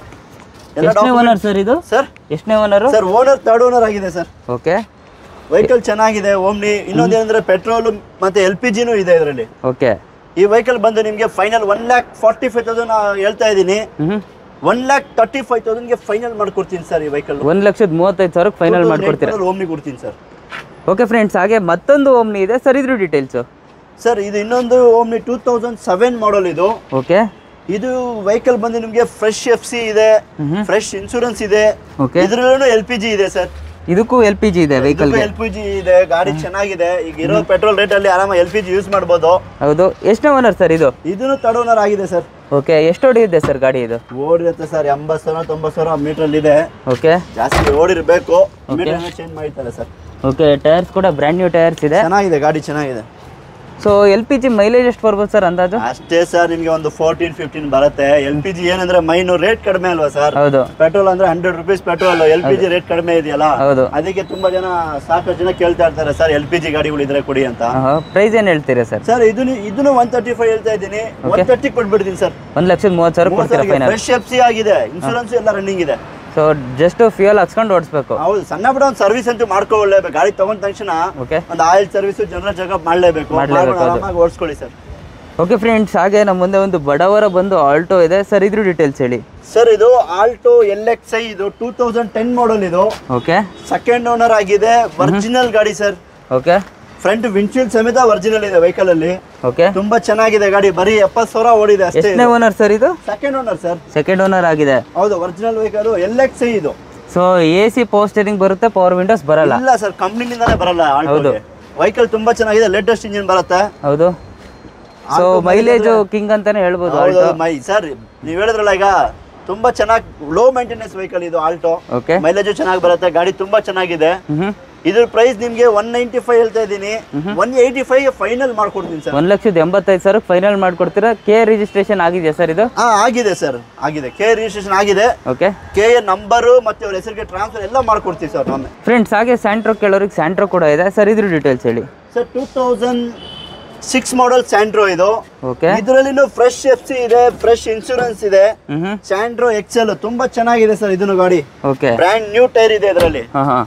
B: ಎಲ್ಲ
A: ಎಷ್ಟನೇ ಓನರ್ ಸರ್ ಇದು
B: ಸರ್
A: ಎಷ್ಟನೇ owner
B: sir owner third owner ಆಗಿದೆ ಸರ್
A: ಓಕೆ
B: ವೆಹಿಕಲ್ ಚೆನ್ನಾಗಿದೆ ಓಮ್ನಿ ಇನ್ನೊಂದೇನಂದ್ರೆ ಪೆಟ್ರೋಲ್ ಮತ್ತೆ ಎಲ್ ಪಿ ಜಿನೂ ಇದೆ ಇದರಲ್ಲಿ
A: ಓಕೆ
B: ಈ ವೆಹಿಕಲ್ ಬಂದು ನಿಮಗೆ final one lakh forty five thousand ಹೇಳ್ತಾ ಇದ್ದೀನಿ
A: ಹ್ಞೂ
B: ಒನ್ ಲ್ಯಾಕ್ ತರ್ಟಿ ಫೈವ್ ತೌಸಂಡ್ಗೆ ಫೈನಲ್ ಮಾಡ್ಕೊಡ್ತೀನಿ ಸರ್ ಈ ವೆಹಿಕಲ್
A: ಒಂದು ಲಕ್ಷದ ಮೂವತ್ತೈದು ಸಾವಿರಕ್ಕೆ ಫೈನಲ್ ಮಾಡ್ಕೊಡ್ತೀರಾ
B: ಓಮ್ನಿ ಕೊಡ್ತೀನಿ ಸರ್
A: ಓಕೆ ಫ್ರೆಂಡ್ಸ್ ಹಾಗೆ ಮತ್ತೊಂದು ಓಮ್ನಿ ಇದೆ ಸರ್ ಇದ್ರ ಡೀಟೇಲ್ಸು
B: ಸರ್ ಇದು ಇನ್ನೊಂದು Omni two thousand seven model ಇದು
A: ಓಕೆ
B: ಇದು ವೆಹಿಕಲ್ ಬಂದು ನಿಮಗೆ ಫ್ರೆಶ್ ಎಫ್ ಸಿ ಇದೆ
A: ಮ್ಹೂ.
B: ಫ್ರೆಶ್ ಇನ್ಶೂರೆನ್ಸ್ ಇದೆ
A: ಓಕೆ
B: ಇದ್ರಲ್ಲೂ ಎಲ್ ಪಿ ಜಿ ಇದೆ ಸರ್
A: ಇದಕ್ಕೂ ಎಲ್ ಪಿ ಜಿ ಇದೆ ವೆಹಿಕಲ್ಗೆ
B: ಎಲ್ ಪಿ ಜಿ ಇದೆ ಗಾಡಿ ಚೆನ್ನಾಗಿದೆ ಈಗ ಇರೋ ಪೆಟ್ರೋಲ್ ರೇಟ್ ಅಲ್ಲಿ ಆರಾಮ ಎಲ್ ಪಿ ಜಿ ಯೂಸ್ ಮಾಡ್ಬೋದು
A: ಹೌದು ಎಷ್ಟನೇ ಓನರ್ ಸರ್ ಇದು
B: ಇದನ್ನು ತರ್ಡ್ ಓನರ್ ಆಗಿದೆ ಸರ್
A: ಓಕೆ ಎಷ್ಟು ಓಡಿದೆ ಸರ್ ಗಾಡಿ ಇದು
B: ಓಡಿರುತ್ತೆ ಸರ್ ಎಂಬತ್ತು ಸಾವಿರ ತೊಂಬತ್ತು ಸಾವಿರ ಮೀಟರ್ ಇದೆ
A: ಓಕೆ
B: ಜಾಸ್ತಿ ಓಡಿರ್ಬೇಕು ಮೀಟರ್ ಚೇಂಜ್ ಮಾಡಿರ್ತಾರೆ ಸರ್
A: ಓಕೆ ಟೈರ್ಸ್ ಕೂಡ ಬ್ರ್ಯಾಂಡ್ ನ್ಯೂ ಟೈರ್ಸ್ ಇದೆ
B: ಚೆನ್ನಾಗಿದೆ ಗಾಡಿ ಚೆನ್ನಾಗಿದೆ
A: so L P G mileage ಎಷ್ಟು ಬರ್ಬೋದು ಸರ್ ಅಂದಾಜು
B: ಅಷ್ಟೇ ಸರ್ ನಿಮ್ಗೆ ಒಂದು ಫೋರ್ಟೀನ್ ಫಿಫ್ಟೀನ್ ಬರುತ್ತೆ ಎಲ್ ಪಿ ಜಿ ಏನಂದ್ರೆ ಮೈನು ರೇಟ್ ಕಡಿಮೆ ಅಲ್ವಾ ಸರ್
A: ಹೌದು
B: ಪೆಟ್ರೋಲ್ ಅಂದ್ರೆ hundred rupees petrol L P G rate ಕಡಿಮೆ ಇದೆಯಲ್ಲ
A: ಹೌದು
B: ಅದಕ್ಕೆ ತುಂಬಾ ಜನ ಸಾಕಷ್ಟು ಜನ ಕೇಳ್ತಾ ಇರ್ತಾರೆ ಸರ್ ಎಲ್ ಪಿ ಜಿ ಗಾಡಿಗಳು ಇದ್ರೆ ಕೊಡಿ ಅಂತ
A: ಪ್ರೈಸ್ ಏನು ಹೇಳ್ತೀರಾ ಸರ್
B: ಸರ್ ಇದನ್ನು ಇದನ್ನು ಒನ್ ತರ್ಟಿ ಫೈವ್ ಹೇಳ್ತಾ ಇದ್ದೀನಿ ಒನ್ ತರ್ಟಿ ಕೊಟ್ಬಿಡ್ತೀನಿ ಸರ್
A: ಒಂದು ಲಕ್ಷದ ಮೂವತ್ತು ಸಾವಿರ ಕೊಡ್ತೀರಾ ಫೈನಲ್
B: ಫ್ರೆಶ್ ಎಫ್ ಸಿ ಆಗಿದೆ ಇನ್ಶೂರೆನ್ಸ್ ಎಲ್ಲ ರನ್ನಿಂಗ್ ಇದೆ
A: ಸೊ ಜಸ್ಟ್ ಫ್ಯೂಯಲ್ ಹಾಕ್ಸ್ಕೊಂಡು ಓಡಿಸ್ಬೇಕು
B: ಹೌದು ಸಣ್ಣ ಪುಟ್ಟ ಒಂದು ಸರ್ವಿಸ್ ಅಂತೂ ಮಾಡ್ಕೊಳ್ಳೇಬೇಕು ಗಾಡಿ ತಗೊಂಡ ತಕ್ಷಣ
A: ಓಕೆ
B: ಒಂದು ಆಯಿಲ್ ಸರ್ವಿಸ್ ಜನರಲ್ ಚೆಕಪ್ ಮಾಡಲೇಬೇಕು
A: ಮಾಡ್ಲೇಬೇಕು, ಹೌದು.
B: ಆರಾಮಾಗಿ ಓಡಿಸ್ಕೊಳ್ಳಿ ಸರ್
A: ಓಕೆ ಫ್ರೆಂಡ್ಸ್ ಹಾಗೆ ನಮ್ಮ ಮುಂದೆ ಒಂದು ಬಡವರ ಬಂದು ಆಲ್ಟೋ ಇದೆ ಸರ್ ಇದ್ರ ಡೀಟೇಲ್ಸ್ ಹೇಳಿ
B: ಸರ್ ಇದು ಆಲ್ಟೋ ಎಲ್ ಎಕ್ಸ್ ಐ ಇದು ಟೂ ತೌಸಂಡ್ ಟೆನ್ ಮಾಡಲ್ ಇದು
A: ಓಕೆ
B: ಸೆಕೆಂಡ್ ಓನರ್ ಆಗಿದೆ ಒರಿಜಿನಲ್ ಗಾಡಿ ಸರ್
A: ಓಕೆ
B: ಫ್ರಂಟ್ ವಿಂಡ್ಶೀಲ್ಡ್ ಸಮೇತ ಒರಿಜಿನಲ್ ಇದೆ ವೆಹಿಕಲ್ ಅಲ್ಲಿ
A: ಓಕೆ
B: ತುಂಬಾ ಚೆನ್ನಾಗಿದೆ ಗಾಡಿ ಬರೀ ಎಪ್ಪತ್ತು ಸಾವಿರ ಓಡಿದೆ ಅಷ್ಟೇ
A: ಎಷ್ಟನೇ ಓನರ್ ಸರ್ ಇದು
B: second owner sir
A: second owner ಆಗಿದೆ
B: ಹೌದು original vehicle L X I ಇದು
A: so A C power steering ಬರುತ್ತೆ ಪವರ್ ವಿಂಡೋಸ್ ಬರಲ್ಲ
B: ಇಲ್ಲ ಸರ್ ಕಂಪ್ನಿನಿಂದಾನೇ ಬರಲ್ಲ
A: ಹೌದು.
B: ವೆಹಿಕಲ್ ತುಂಬಾ ಚೆನ್ನಾಗಿದೆ ಲೇಟೆಸ್ಟ್ ಇಂಜಿನ್ ಬರುತ್ತೆ
A: ಹೌದು ಸೊ ಮೈಲೇಜ್ ಕಿಂಗ್ ಅಂತಾನೆ ಹೇಳ್ಬೋದು
B: ಹೌದು
A: ಆಲ್ಟೋ
B: ಮೈ ಸರ್ ನೀವು ಹೇಳಿದ್ರಲ್ಲ ಈಗ ತುಂಬಾ ಚೆನ್ನಾಗಿ ಲೋ ಮೇಂಟೆನೆನ್ಸ್ ವೆಹಿಕಲ್ ಇದು ಆಲ್ಟೋ
A: ಓಕೆ
B: ಮೈಲೇಜ್ ಚೆನ್ನಾಗಿ ಬರುತ್ತೆ ಗಾಡಿ ತುಂಬಾ ಚೆನ್ನಾಗಿದೆ
A: ಹ್ಮ್
B: ಇದ್ರ ಪ್ರೈಸ್ ನಿಮ್ಗೆ ಒನ್ ನೈಂಟಿ ಫೈವ್ ಹೇಳ್ತಾ ಇದ್ದೀನಿ ಒನ್ ಏಯ್ಟಿ ಫೈವ್ ಫೈನಲ್ ಮಾಡ್ಕೊಡ್ತೀನಿ ಸರ್
A: ಒಂದ್ ಲಕ್ಷದ ಎಂಬತ್ತೈದು ಸಾವಿರಕ್ಕೆ ಫೈನಲ್ ಮಾಡ್ಕೊಡ್ತೀರಾ ಕೆ ರಿಜಿಸ್ಟ್ರೇಷನ್ ಆಗಿದೆಯಾ ಸರ್ ಇದು
B: ಹಾ ಆಗಿದೆ ಸರ್ ಆಗಿದೆ ಕೆ ರಿಜಿಸ್ಟ್ರೇಷನ್ ಆಗಿದೆ
A: ಓಕೆ
B: ಕೆ ಎ ನಂಬರು ಮತ್ತೆ ಅವ್ರ ಹೆಸರಿಗೆ ಟ್ರಾನ್ಸ್ಫರ್ ಎಲ್ಲ ಮಾಡ್ಕೊಡ್ತೀವಿ ಸರ್ ನಾವೇ
A: ಫ್ರೆಂಡ್ಸ್ ಹಾಗೆ ಸ್ಯಾಂಟ್ರೋ ಕೇಳೋರಿಗೆ ಸ್ಯಾಂಟ್ರೋ ಕೂಡ ಇದೆ ಸರ್ ಇದ್ರ ಡೀಟೇಲ್ಸ್ ಹೇಳಿ
B: sir two thousand six model Santro ಇದು
A: ಓಕೆ
B: ಇದರಲ್ಲಿನೂ ಫ್ರೆಶ್ ಎಫ್ ಸಿ ಇದೆ ಫ್ರೆಶ್ ಇನ್ಶೂರೆನ್ಸ್ ಇದೆ
A: ಹ್ಮ್ ಹ್ಮ್
B: ಸ್ಯಾಂಡ್ರೋ ಎಕ್ಸೆಲ್ ತುಂಬಾ ಚೆನ್ನಾಗಿದೆ ಸರ್ ಇದನ್ನು ಗಾಡಿ
A: ಓಕೆ
B: ಬ್ರ್ಯಾಂಡ್ ನ್ಯೂ ಟೈರ್ ಇದೆ ಇದರಲ್ಲಿ
A: ಹಾಂ ಹಾಂ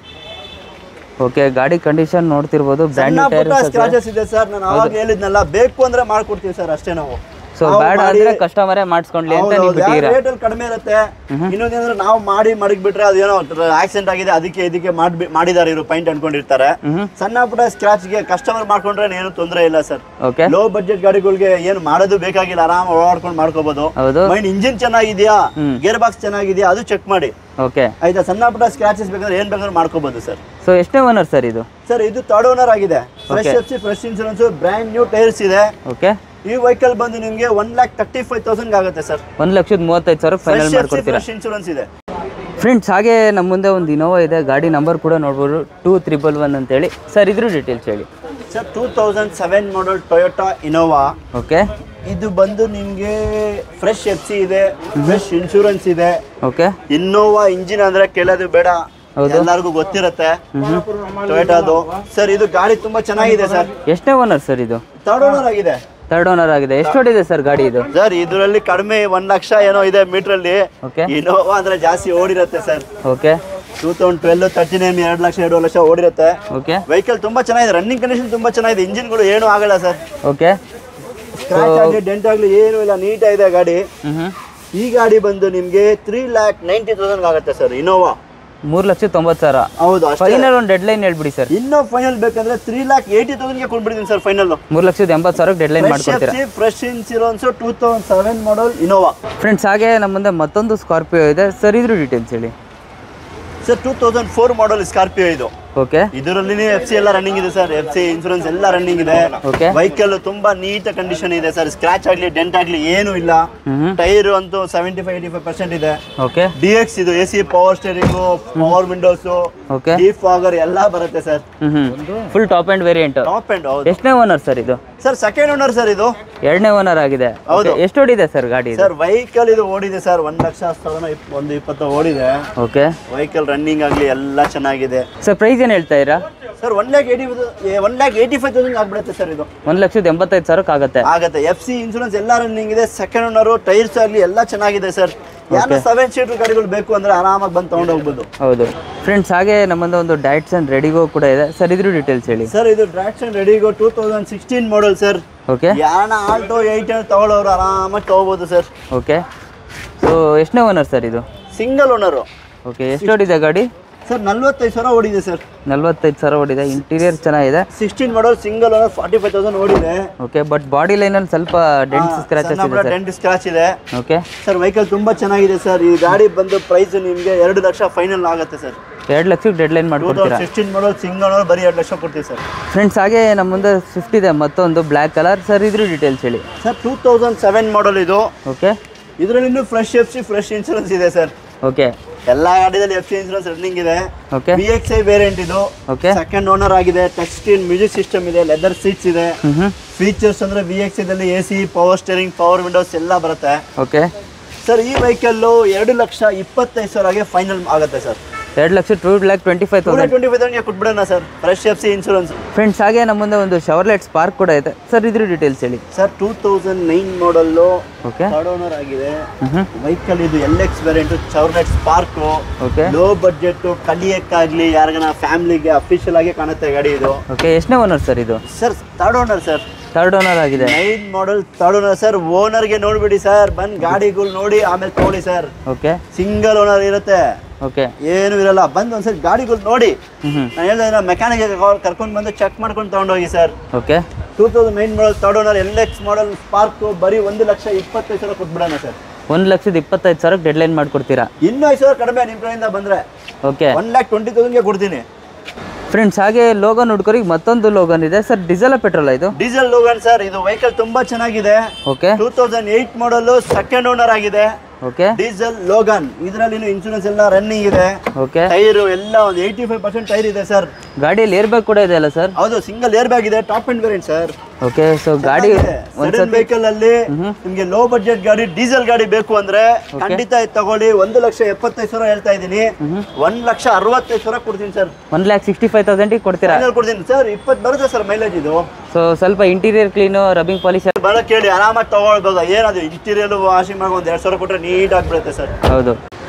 A: ಓಕೆ ಗಾಡಿ ಕಂಡೀಷನ್ ನೋಡ್ತಿರ್ಬೋದು ಬ್ರ್ಯಾಂಡ್
B: ಸಣ್ಣ
A: ನ್ಯೂ ಟೈರ್
B: ಪುಟ್ಟ ಸ್ಕ್ರಾಚಸ್ ಇದೆ ಸರ್ ನಾನು ಅವಾಗ ಹೇಳಿದ್ನಲ್ಲ ಬೇಕು ಅಂದ್ರೆ ಮಾಡ್ಕೊಡ್ತೀವಿ ಸರ್ ಅಷ್ಟೇ ನಾವು
A: ಸೊ ಸೊ ಬೇಡ ಅಂದ್ರೆ ಕಸ್ಟಮರೇ ಮಾಡಿಸ್ಕೊಂಡ್ಲಿ ಅಂತ ನೀವು ಬಿಟ್ಟಿದ್ದೀರಾ
B: ರೇಟ್ ಅಲ್ಲಿ ಕಡಿಮೆ ಇರುತ್ತೆ ಇನ್ನೊಂದೇಂದ್ರೆ ನಾವು ಮಾಡಿ ಮಡಗ್ಬಿಟ್ರೆ ಅದೇನೋ ಆಕ್ಸಿಡೆಂಟ್ ಆಗಿದೆ ಅದಕ್ಕೆ ಇದಕ್ಕೆ ಮಾಡ್ಬಿ ಮಾಡಿದಾರೆ ಇವರು ಪೈಂಟ್ ಅನ್ಕೊಂಡಿರ್ತಾರೆ
A: ಹ್ಮ್
B: ಸಣ್ಣ ಪುಟ್ಟ ಸ್ಕ್ರಾಚ್ ಗೆ ಕಸ್ಟಮರ್ ಮಾಡ್ಕೊಂಡ್ರೆ ಏನು ತೊಂದರೆ ಇಲ್ಲ ಸರ್
A: ಓಕೆ
B: ಲೋ ಬಡ್ಜೆಟ್ ಗಾಡಿಗಳಿಗೆ ಏನು ಮಾಡೋದು ಬೇಕಾಗಿಲ್ಲ ಆರಾಮ್ ಓಡಾಡ್ಕೊಂಡು ಮಾಡ್ಕೋಬಹುದು
A: ಹೌದು
B: ಮೈಂಡ್ ಇಂಜಿನ್ ಚೆನ್ನಾಗಿದೆಯಾ ಗೇರ್ ಬಾಕ್ಸ್ ಚೆನ್ನಾಗಿದೆಯಾ ಅದು ಚೆಕ್ ಮಾಡಿ
A: ಓಕೆ
B: ಆಯ್ತಾ ಸಣ್ಣ ಪುಟ್ಟ ಸ್ಕ್ರಾಚಸ್ ಬೇಕಾದ್ರೆ ಏನ್ ಬೇಕಾದ್ರೂ ಮಾಡ್ಕೋಬಹುದು ಸರ್
A: ಸೊ ಎಷ್ಟನೇ ಓನರ್ ಸರ್ ಇದು
B: ಸರ್ ಇದು ಥರ್ಡ್ ಓನರ್ ಆಗಿದೆ fresh F C fresh insurance brand new tyres ಇದೆ
A: ಓಕೆ
B: ಈ ವೆಹಿಕಲ್ ಬಂದು ನಿಮಗೆ one lakh thirty five thousand ಆಗುತ್ತೆ ಸರ್
A: ಒಂದು ಲಕ್ಷದ ಮೂವತ್ತೈದು ಸಾವಿರ ಫೈನಲ್
B: ಫ್ರೆಶ್ ಎಫ್ ಸಿ
A: ಮಾಡ್ಕೊಡ್ತೀರಾ
B: ಫ್ರೆಶ್ ಇನ್ಸೂರೆನ್ಸ್ ಇದೆ
A: ಫ್ರೆಂಡ್ಸ್ ಹಾಗೆ ನಮ್ಮ ಮುಂದೆ ಒಂದು ಇನೋವಾ ಇದೆ ಗಾಡಿ ನಂಬರ್ ಕೂಡ ನೋಡ್ಬೋದು ಟೂ ತ್ರಿಬಲ್ ಒನ್ ಅಂತೇಳಿ ಸರ್ ಇದ್ರ ಡೀಟೇಲ್ಸ್ ಹೇಳಿ
B: sir two thousand seven model Toyota Innova
A: okay
B: ಇದು ಬಂದು ನಿಮಗೆ ಫ್ರೆಶ್ ಎಫ್ ಸಿ ಇದೆ ಫ್ರೆಶ್ ಇನ್ಶೂರೆನ್ಸ್ ಇದೆ
A: ಓಕೆ
B: ಇನ್ನೋವಾ ಇಂಜಿನ್ ಅಂದ್ರೆ ಕೇಳೋದು ಬೇಡ ಎಲ್ಲರಿಗೂ ಗೊತ್ತಿರುತ್ತೆ ಟೊಯೋಟಾದು ಸರ್ ಇದು ಗಾಡಿ ತುಂಬಾ ಚೆನ್ನಾಗಿದೆ ಸರ್
A: ಎಷ್ಟನೇ ಓನರ್ ಸರ್ ಇದು
B: ಥರ್ಡ್ ಓನರ್ ಆಗಿದೆ
A: ಥರ್ಡ್ ಓನರ್ ಆಗಿದೆ ಎಷ್ಟು ಹೊಡಿದೆ ಸರ್ ಗಾಡಿ ಇದು
B: ಸರ್ ಇದರಲ್ಲಿ ಕಡಿಮೆ ಒಂದ್ ಲಕ್ಷ ಏನೋ ಇದೆ ಮೀಟರ್ ಅಲ್ಲಿ
A: ಓಕೆ
B: ಇನೋವಾ ಅಂದ್ರೆ ಜಾಸ್ತಿ ಓಡಿರುತ್ತೆ sir
A: okay
B: two thousand twelve thirteen M ಎರಡು ಲಕ್ಷ ಎರಡು ಲಕ್ಷ ಓಡಿರುತ್ತೆ
A: ಓಕೆ
B: ವೆಹಿಕಲ್ ತುಂಬಾ ಚೆನ್ನಾಗಿದೆ ರನ್ನಿಂಗ್ ಕಂಡೀಷನ್ ತುಂಬಾ ಚೆನ್ನಾಗಿದೆ ಇಂಜಿನ್ಗಳು ಏನು ಆಗಲ್ಲ ಸರ್
A: ಓಕೆ
B: ಸ್ಕ್ರಾಚ್ ಆಗಲಿ ಡೆಂಟ್ ಆಗಲಿ ಏನು ಇಲ್ಲ ನೀಟಾಗಿದೆ ಗಾಡಿ
A: ಹ್ಞೂ ಹ್ಞೂ
B: ಈ ಗಾಡಿ ಬಂದು ನಿಮಗೆ ತ್ರೀ ಲ್ಯಾಕ್ ನೈಂಟಿ ತೌಸಂಡ್ ಆಗುತ್ತೆ ಸರ್ ಇನೋವಾ
A: ಮೂರು ಲಕ್ಷ ತೊಂಬತ್ತು ಸಾವಿರ
B: ಹೌದು ಅಷ್ಟೇ
A: ಫೈನಲ್ ಒಂದು ಡೆಡ್ ಲೈನ್ ಹೇಳ್ಬಿಡಿ ಸರ್
B: ಇನ್ನೂ ಫೈನಲ್ ಬೇಕಂದ್ರೆ ತ್ರೀ ಲ್ಯಾಕ್ ಏಯ್ಟಿ ತೌಸಂಡ್ಗೆ ಕೊಟ್ಬಿಡ್ತೀನಿ ಸರ್ ಫೈನಲ್
A: ಮೂರು ಲಕ್ಷದ ಎಂಬತ್ತು ಸಾವಿರಕ್ಕೆ ಡೆಡ್ ಲೈನ್
B: ಫ್ರೆಶ್ ಎಫ್
A: ಮಾಡ್ಕೊಡ್ತೀರಾ
B: C fresh insurance two thousand seven model Innova
A: friends ಹಾಗೆ ನಮ್ಮ ಮುಂದೆ ಮತ್ತೊಂದು ಸ್ಕಾರ್ಪಿಯೋ ಇದೆ ಸರ್ ಇದ್ರ ಡೀಟೇಲ್ಸ್ ಹೇಳಿ
B: sir two thousand four model Scorpio ಇದು
A: ಓಕೆ
B: ಇದರಲ್ಲಿ ಎಫ್ ಸಿ ಎಲ್ಲ ರನ್ನಿಂಗ್ ಇದೆ ಸರ್ ಎಫ್ ಸಿ ಇನ್ಸೂರೆನ್ಸ್ ಎಲ್ಲ ರನ್ನಿಂಗ್ ಇದೆ
A: ಓಕೆ
B: ವೆಹಿಕಲ್ ತುಂಬಾ ನೀಟ್ ಕಂಡೀಷನ್ ಇದೆ ಸರ್ ಸ್ಕ್ರಾಚ್ ಆಗಲಿ ಡೆಂಟ್ ಆಗಲಿ ಏನು ಇಲ್ಲ
A: ಹ್ಞೂ
B: ಟೈರ್ ಅಂತೂ seventy five eighty five percent ಇದೆ
A: ಓಕೆ
B: ಡಿ ಎಕ್ಸ್ ಇದು A C power steering power windows
A: okay
B: defogger ಎಲ್ಲ ಬರುತ್ತೆ ಸರ್
A: ಹ್ಞೂ ಹ್ಞೂ full top end variant
B: top and ಹೌದು
A: ಎಷ್ಟನೇ ಓನರ್ ಸರ್ ಇದು
B: ಸರ್ ಸೆಕೆಂಡ್ ಓನರ್ ಸರ್ ಇದು
A: ಎರಡನೇ ಓನರ್ ಆಗಿದೆ
B: ಹೌದು.
A: Okay, ಎಷ್ಟು ಹೊಡಿದೆ ಸರ್ ಗಾಡಿ ಇದು
B: ಸರ್ ವೆಹಿಕಲ್ ಇದು ಓಡಿದೆ ಸರ್ ಒಂದ್ ಲಕ್ಷ ಸಾವಿರ ಇಪ್- ಒಂದು ಇಪ್ಪತ್ತು ಓಡಿದೆ
A: ಓಕೆ
B: ವೆಹಿಕಲ್ ರನ್ನಿಂಗ್ ಆಗಲಿ ಎಲ್ಲ ಚೆನ್ನಾಗಿದೆ
A: ಸರ್ ಪ್ರೈಸ್ ಏನು ಹೇಳ್ತಾ ಇರಾ
B: sir one lakh eighty one lakh eighty five thousand ಆಗ್ಬಿಡುತ್ತೆ ಸರ್ ಇದು
A: ಒಂದು ಲಕ್ಷದ ಎಂಬತ್ತೈದು ಸಾವಿರಕ್ಕೆ ಆಗುತ್ತೆ
B: ಆಗತ್ತೆ ಎಫ್ ಸಿ ಇನ್ಸೂರೆನ್ಸ್ ಎಲ್ಲ ರನ್ನಿಂಗ್ ಇದೆ ಸೆಕೆಂಡ್ ಓನರು ಟೈರ್ಸ್ ಆಗಲಿ ಎಲ್ಲ ಚೆನ್ನಾಗಿದೆ ಸರ್ ಯಾರು ಸೆವೆನ್ ಸೀಟರ್ ಗಾಡಿಗಳು ಬೇಕು ಅಂದ್ರೆ ಆರಾಮಾಗಿ ಬಂದು ತಗೊಂಡು ಹೋಗ್ಬೋದು
A: ಹೌದು ಫ್ರೆಂಡ್ಸ್ ಹಾಗೆ ನಮ್ಮದು ಒಂದು ಡೈಟ್ಸ್ ಆ್ಯಂಡ್ ರೆಡಿಗೋ ಕೂಡ ಇದೆ ಸರ್ ಇದ್ರ ಡೀಟೇಲ್ಸ್ ಹೇಳಿ
B: ಸರ್ ಇದು ಟ್ರಾಕ್ಷನ್ RediGo two thousand sixteen model sir
A: okay
B: ಯಾರನ್ನ ಆಲ್ಟೋ ಏಯ್ಟ್ ತಗೊಳ್ಳೋರು ಆರಾಮಾಗಿ ತಗೋಬೋದು ಸರ್
A: ಓಕೆ ಸೊ ಎಷ್ಟನೇ ಓನರ್ ಸರ್ ಇದು
B: ಸಿಂಗಲ್ ಓನರು
A: ಓಕೆ ಎಷ್ಟು ಹೊಡಿದೆ ಗಾಡಿ
B: ಸರ್ ನಲ್ವತ್ತೈದು ಸಾವಿರ ಓಡಿದೆ ಸರ್
A: ನಲ್ವತ್ತೈದು ಸಾವಿರ ಹೊಡಿದೆ ಇಂಟೀರಿಯರ್ ಚೆನ್ನಾಗಿದೆ
B: sixteen model single owner forty five thousand ಓಡಿದೆ
A: ಓಕೆ ಬಟ್ ಬಾಡಿ ಲೈನಲ್ಲಿ ಸ್ವಲ್ಪ ಡೆಂಟ್ಸ್ ಸ್ಕ್ರಾಚಸ್ ಇದೆ ಸರ್
B: ಡೆಂಟ್ ಸ್ಕ್ರಾಚ್ ಇದೆ
A: ಓಕೆ
B: ಸರ್ ವೆಹಿಕಲ್ ತುಂಬಾ ಚೆನ್ನಾಗಿದೆ ಸರ್ ಈ ಗಾಡಿ ಬಂದು ಪ್ರೈಸ್ ನಿಮಗೆ ಎರಡು ಲಕ್ಷ ಫೈನಲ್ ಆಗುತ್ತೆ ಸರ್
A: ಎರಡು ಲಕ್ಷಕ್ಕೆ ಡೆಡ್ ಲೈನ್
B: ಟೂ
A: ಮಾಡ್ಕೊಡ್ತೀರಾ
B: thousand sixteen model single owner ಬರೀ ಎರಡು ಲಕ್ಷ ಕೊಡ್ತೀವಿ ಸರ್
A: ಫ್ರೆಂಡ್ಸ್ ಹಾಗೆ ನಮ್ಮ ಮುಂದೆ ಸ್ವಿಫ್ಟ್ ಇದೆ ಮತ್ತೊಂದು ಬ್ಲ್ಯಾಕ್ ಕಲರ್ ಸರ್ ಇದ್ರ ಡೀಟೇಲ್ಸ್ ಹೇಳಿ
B: sir two thousand seven model ಇದು
A: ಓಕೆ
B: ಇದರಲ್ಲಿ ಇನ್ನೂ fresh F C fresh insurance ಇದೆ ಸರ್
A: ಓಕೆ
B: ಎಲ್ಲ ಗಾಡಿದಲ್ಲಿ ಎಫ್ ಸಿ ಇನ್ಸೂರೆನ್ಸ್ ರನ್ನಿಂಗ್ ಇದೆ
A: okay
B: V X I variant ಇದು
A: ಓಕೆ
B: ಸೆಕೆಂಡ್ ಓನರ್ ಆಗಿದೆ ಟಚ್ ಸ್ಕ್ರೀನ್ ಮ್ಯೂಸಿಕ್ ಸಿಸ್ಟಮ್ ಇದೆ ಲೆದರ್ ಸೀಟ್ಸ್ ಇದೆ
A: ಹ್ಞೂ ಹ್ಞೂ
B: ಫೀಚರ್ಸ್ ಅಂದ್ರೆ ವಿ ಎಕ್ಸ್ ಐದಲ್ಲಿ A C power steering power windows ಎಲ್ಲ ಬರುತ್ತೆ
A: ಓಕೆ
B: ಸರ್ ಈ ವೆಹಿಕಲ್ಲು ಎರಡು ಲಕ್ಷ ಇಪ್ಪತ್ತೈದು ಸಾವಿರಗೆ ಫೈನಲ್ ಆಗುತ್ತೆ ಸರ್
A: ಎರಡು ಲಕ್ಷ two lakh twenty five
B: two
A: thousand
B: twenty five ತೌಸಂಡ್ಗೆ ಕೊಟ್ಬಿಡೋಣ sir fresh F C insurance
A: friends ಹಾಗೆ ನಮ್ಮ ಮುಂದೆ ಒಂದು ಶವರ್ಲೆಟ್ ಸ್ಪಾರ್ಕ್ ಕೂಡ ಇದೆ ಸರ್ ಇದ್ರ ಡೀಟೇಲ್ಸ್ ಹೇಳಿ
B: sir two thousand nine model
A: okay
B: third owner ಆಗಿದೆ
A: ಹ್ಞೂ
B: ವೆಹಿಕಲ್ ಇದು L X variant Chevrolet Spark
A: okay
B: low budget ಕಲಿಯಕ್ಕಾಗ್ಲಿ ಯಾರಿಗನ ಫ್ಯಾಮಿಲಿಗೆ ಅಫಿಷಿಯಲ್ ಆಗಿ ಕಾಣುತ್ತೆ ಗಾಡಿ ಇದು
A: ಓಕೆ ಎಷ್ಟನೇ ಓನರ್ ಸರ್ ಇದು
B: sir third owner sir
A: third owner ಆಗಿದೆ
B: nine model third owner sir ಓನರ್ಗೆ ನೋಡ್ಬಿಡಿ ಸರ್ ಬಂದ್ ಗಾಡಿಗಳು ನೋಡಿ ಆಮೇಲೆ ತಗೊಳ್ಳಿ ಸರ್
A: ಓಕೆ
B: ಸಿಂಗಲ್ ಓನರ್ ಇರುತ್ತೆ
A: ಓಕೆ
B: ಏನು ಇರಲ್ಲ ಬಂದು ಒಂದ್ಸರಿ ಗಾಡಿಗಳು ನೋಡಿ
A: ಹ್ಞೂ ಹ್ಞೂ
B: ನಾನು ಹೇಳಿದ್ರೆ ಮೆಕ್ಯಾನಿಕ್ ಕರ್ಕೊಂಡು ಬಂದು ಚೆಕ್ ಮಾಡ್ಕೊಂಡು ತಗೊಂಡೋಗಿ sir
A: okay
B: two thousand nine model third owner L X model Spark ಬರೀ ಒಂದು ಲಕ್ಷ ಇಪ್ಪತ್ತೈದು ಸಾವಿರ ಕೊಟ್ಬಿಡೋಣ ಸರ್
A: ಒಂದು ಲಕ್ಷದ ಇಪ್ಪತ್ತೈದು ಸಾವಿರಕ್ಕೆ ಡೆಡ್ ಲೈನ್ ಮಾಡಿಕೊಡ್ತೀರಾ
B: ಇನ್ನೂ ಐದು ಸಾವಿರ ಕಡಿಮೆ ನಿಮ್ಮ ಕಡೆಯಿಂದ ಬಂದರೆ
A: ಓಕೆ
B: ಒನ್ ಲ್ಯಾಕ್ ಟ್ವೆಂಟಿ ತೌಸಂಡ್ಗೆ ಕೊಡ್ತೀನಿ
A: ಫ್ರೆಂಡ್ಸ್ ಹಾಗೆ ಲೋಗನ್ ಹುಡ್ಕೋರಿಗೆ ಮತ್ತೊಂದು ಲೋಗನ್ ಇದೆ ಸರ್ ಡೀಸೆಲ್ ಪೆಟ್ರೋಲ್ ಇದು
B: ಡೀಸೆಲ್ ಲೋಗನ್ ಸರ್ ಇದು ವೆಹಿಕಲ್ ತುಂಬಾ ಚೆನ್ನಾಗಿದೆ
A: okay
B: two thousand eight model second owner ಆಗಿದೆ
A: ಓಕೆ
B: ಡೀಸೆಲ್ ಲೋಗನ್ ಇದರಲ್ಲಿ ಇನ್ಶೂರೆನ್ಸ್ ಎಲ್ಲ ರನ್ನಿಂಗ್ ಇದೆ
A: ಓಕೆ
B: ಟೈರ್ ಎಲ್ಲ ಒಂದು ಏಯ್ಟಿ ಫೈವ್ ಪರ್ಸೆಂಟ್ ಟೈರ್ ಇದೆ ಸರ್
A: ಗಾಡಿಯಲ್ಲಿ ಏರ್ ಬ್ಯಾಗ್ ಕೂಡ ಇದೆ ಅಲ್ಲ ಸರ್
B: ಹೌದು ಸಿಂಗಲ್ ಏರ್ ಬ್ಯಾಗ್ ಇದೆ top end variant sir
A: okay so ಗಾಡಿ
B: ಸಡನ್ ವೆಹಿಕಲ್ ಅಲ್ಲಿ ನಿಮ್ಗೆ ಲೋ ಬಡ್ಜೆಟ್ ಗಾಡಿ ಡೀಸೆಲ್ ಗಾಡಿ ಬೇಕು ಅಂದ್ರೆ ಖಂಡಿತ ಇದು ತಗೊಳ್ಳಿ ಒಂದು ಲಕ್ಷ ಎಪ್ಪತ್ತೈದು ಸಾವಿರ ಹೇಳ್ತಾ ಇದ್ದೀನಿ ಒಂದ್ ಲಕ್ಷ ಅರವತ್ತೈದು ಸಾವಿರ ಕೊಡ್ತೀನಿ sir
A: one lakh sixty five ತೌಸಂಡಿಗೆ ಕೊಡ್ತೀರಾ
B: ಫೈನಲ್ ಕೊಡ್ತೀನಿ ಸರ್ ಇಪ್ಪತ್ತು ಬರುತ್ತೆ ಸರ್ ಮೈಲೇಜ್ ಇದು
A: ಸೊ ಸ್ವಲ್ಪ ಇಂಟೀರಿಯರ್ ಕ್ಲೀನು ರಬ್ಬಿಂಗ್ ಪಾಲಿಶ್
B: ಬರ ಕೇಳಿ ಆರಾಮಾಗಿ ತಗೊಳ್ಬೋದು ಏನದು ಇಂಟೀರಿಯರ್ ವಾಷಿಂಗ್ ಮಾಡಿ ಒಂದು ಎರಡು ಸಾವಿರ ಕೊಟ್ಟರೆ ನೀಟ್ ಆಗಿಬಿಡುತ್ತೆ ಸರ್
A: ಹೌದು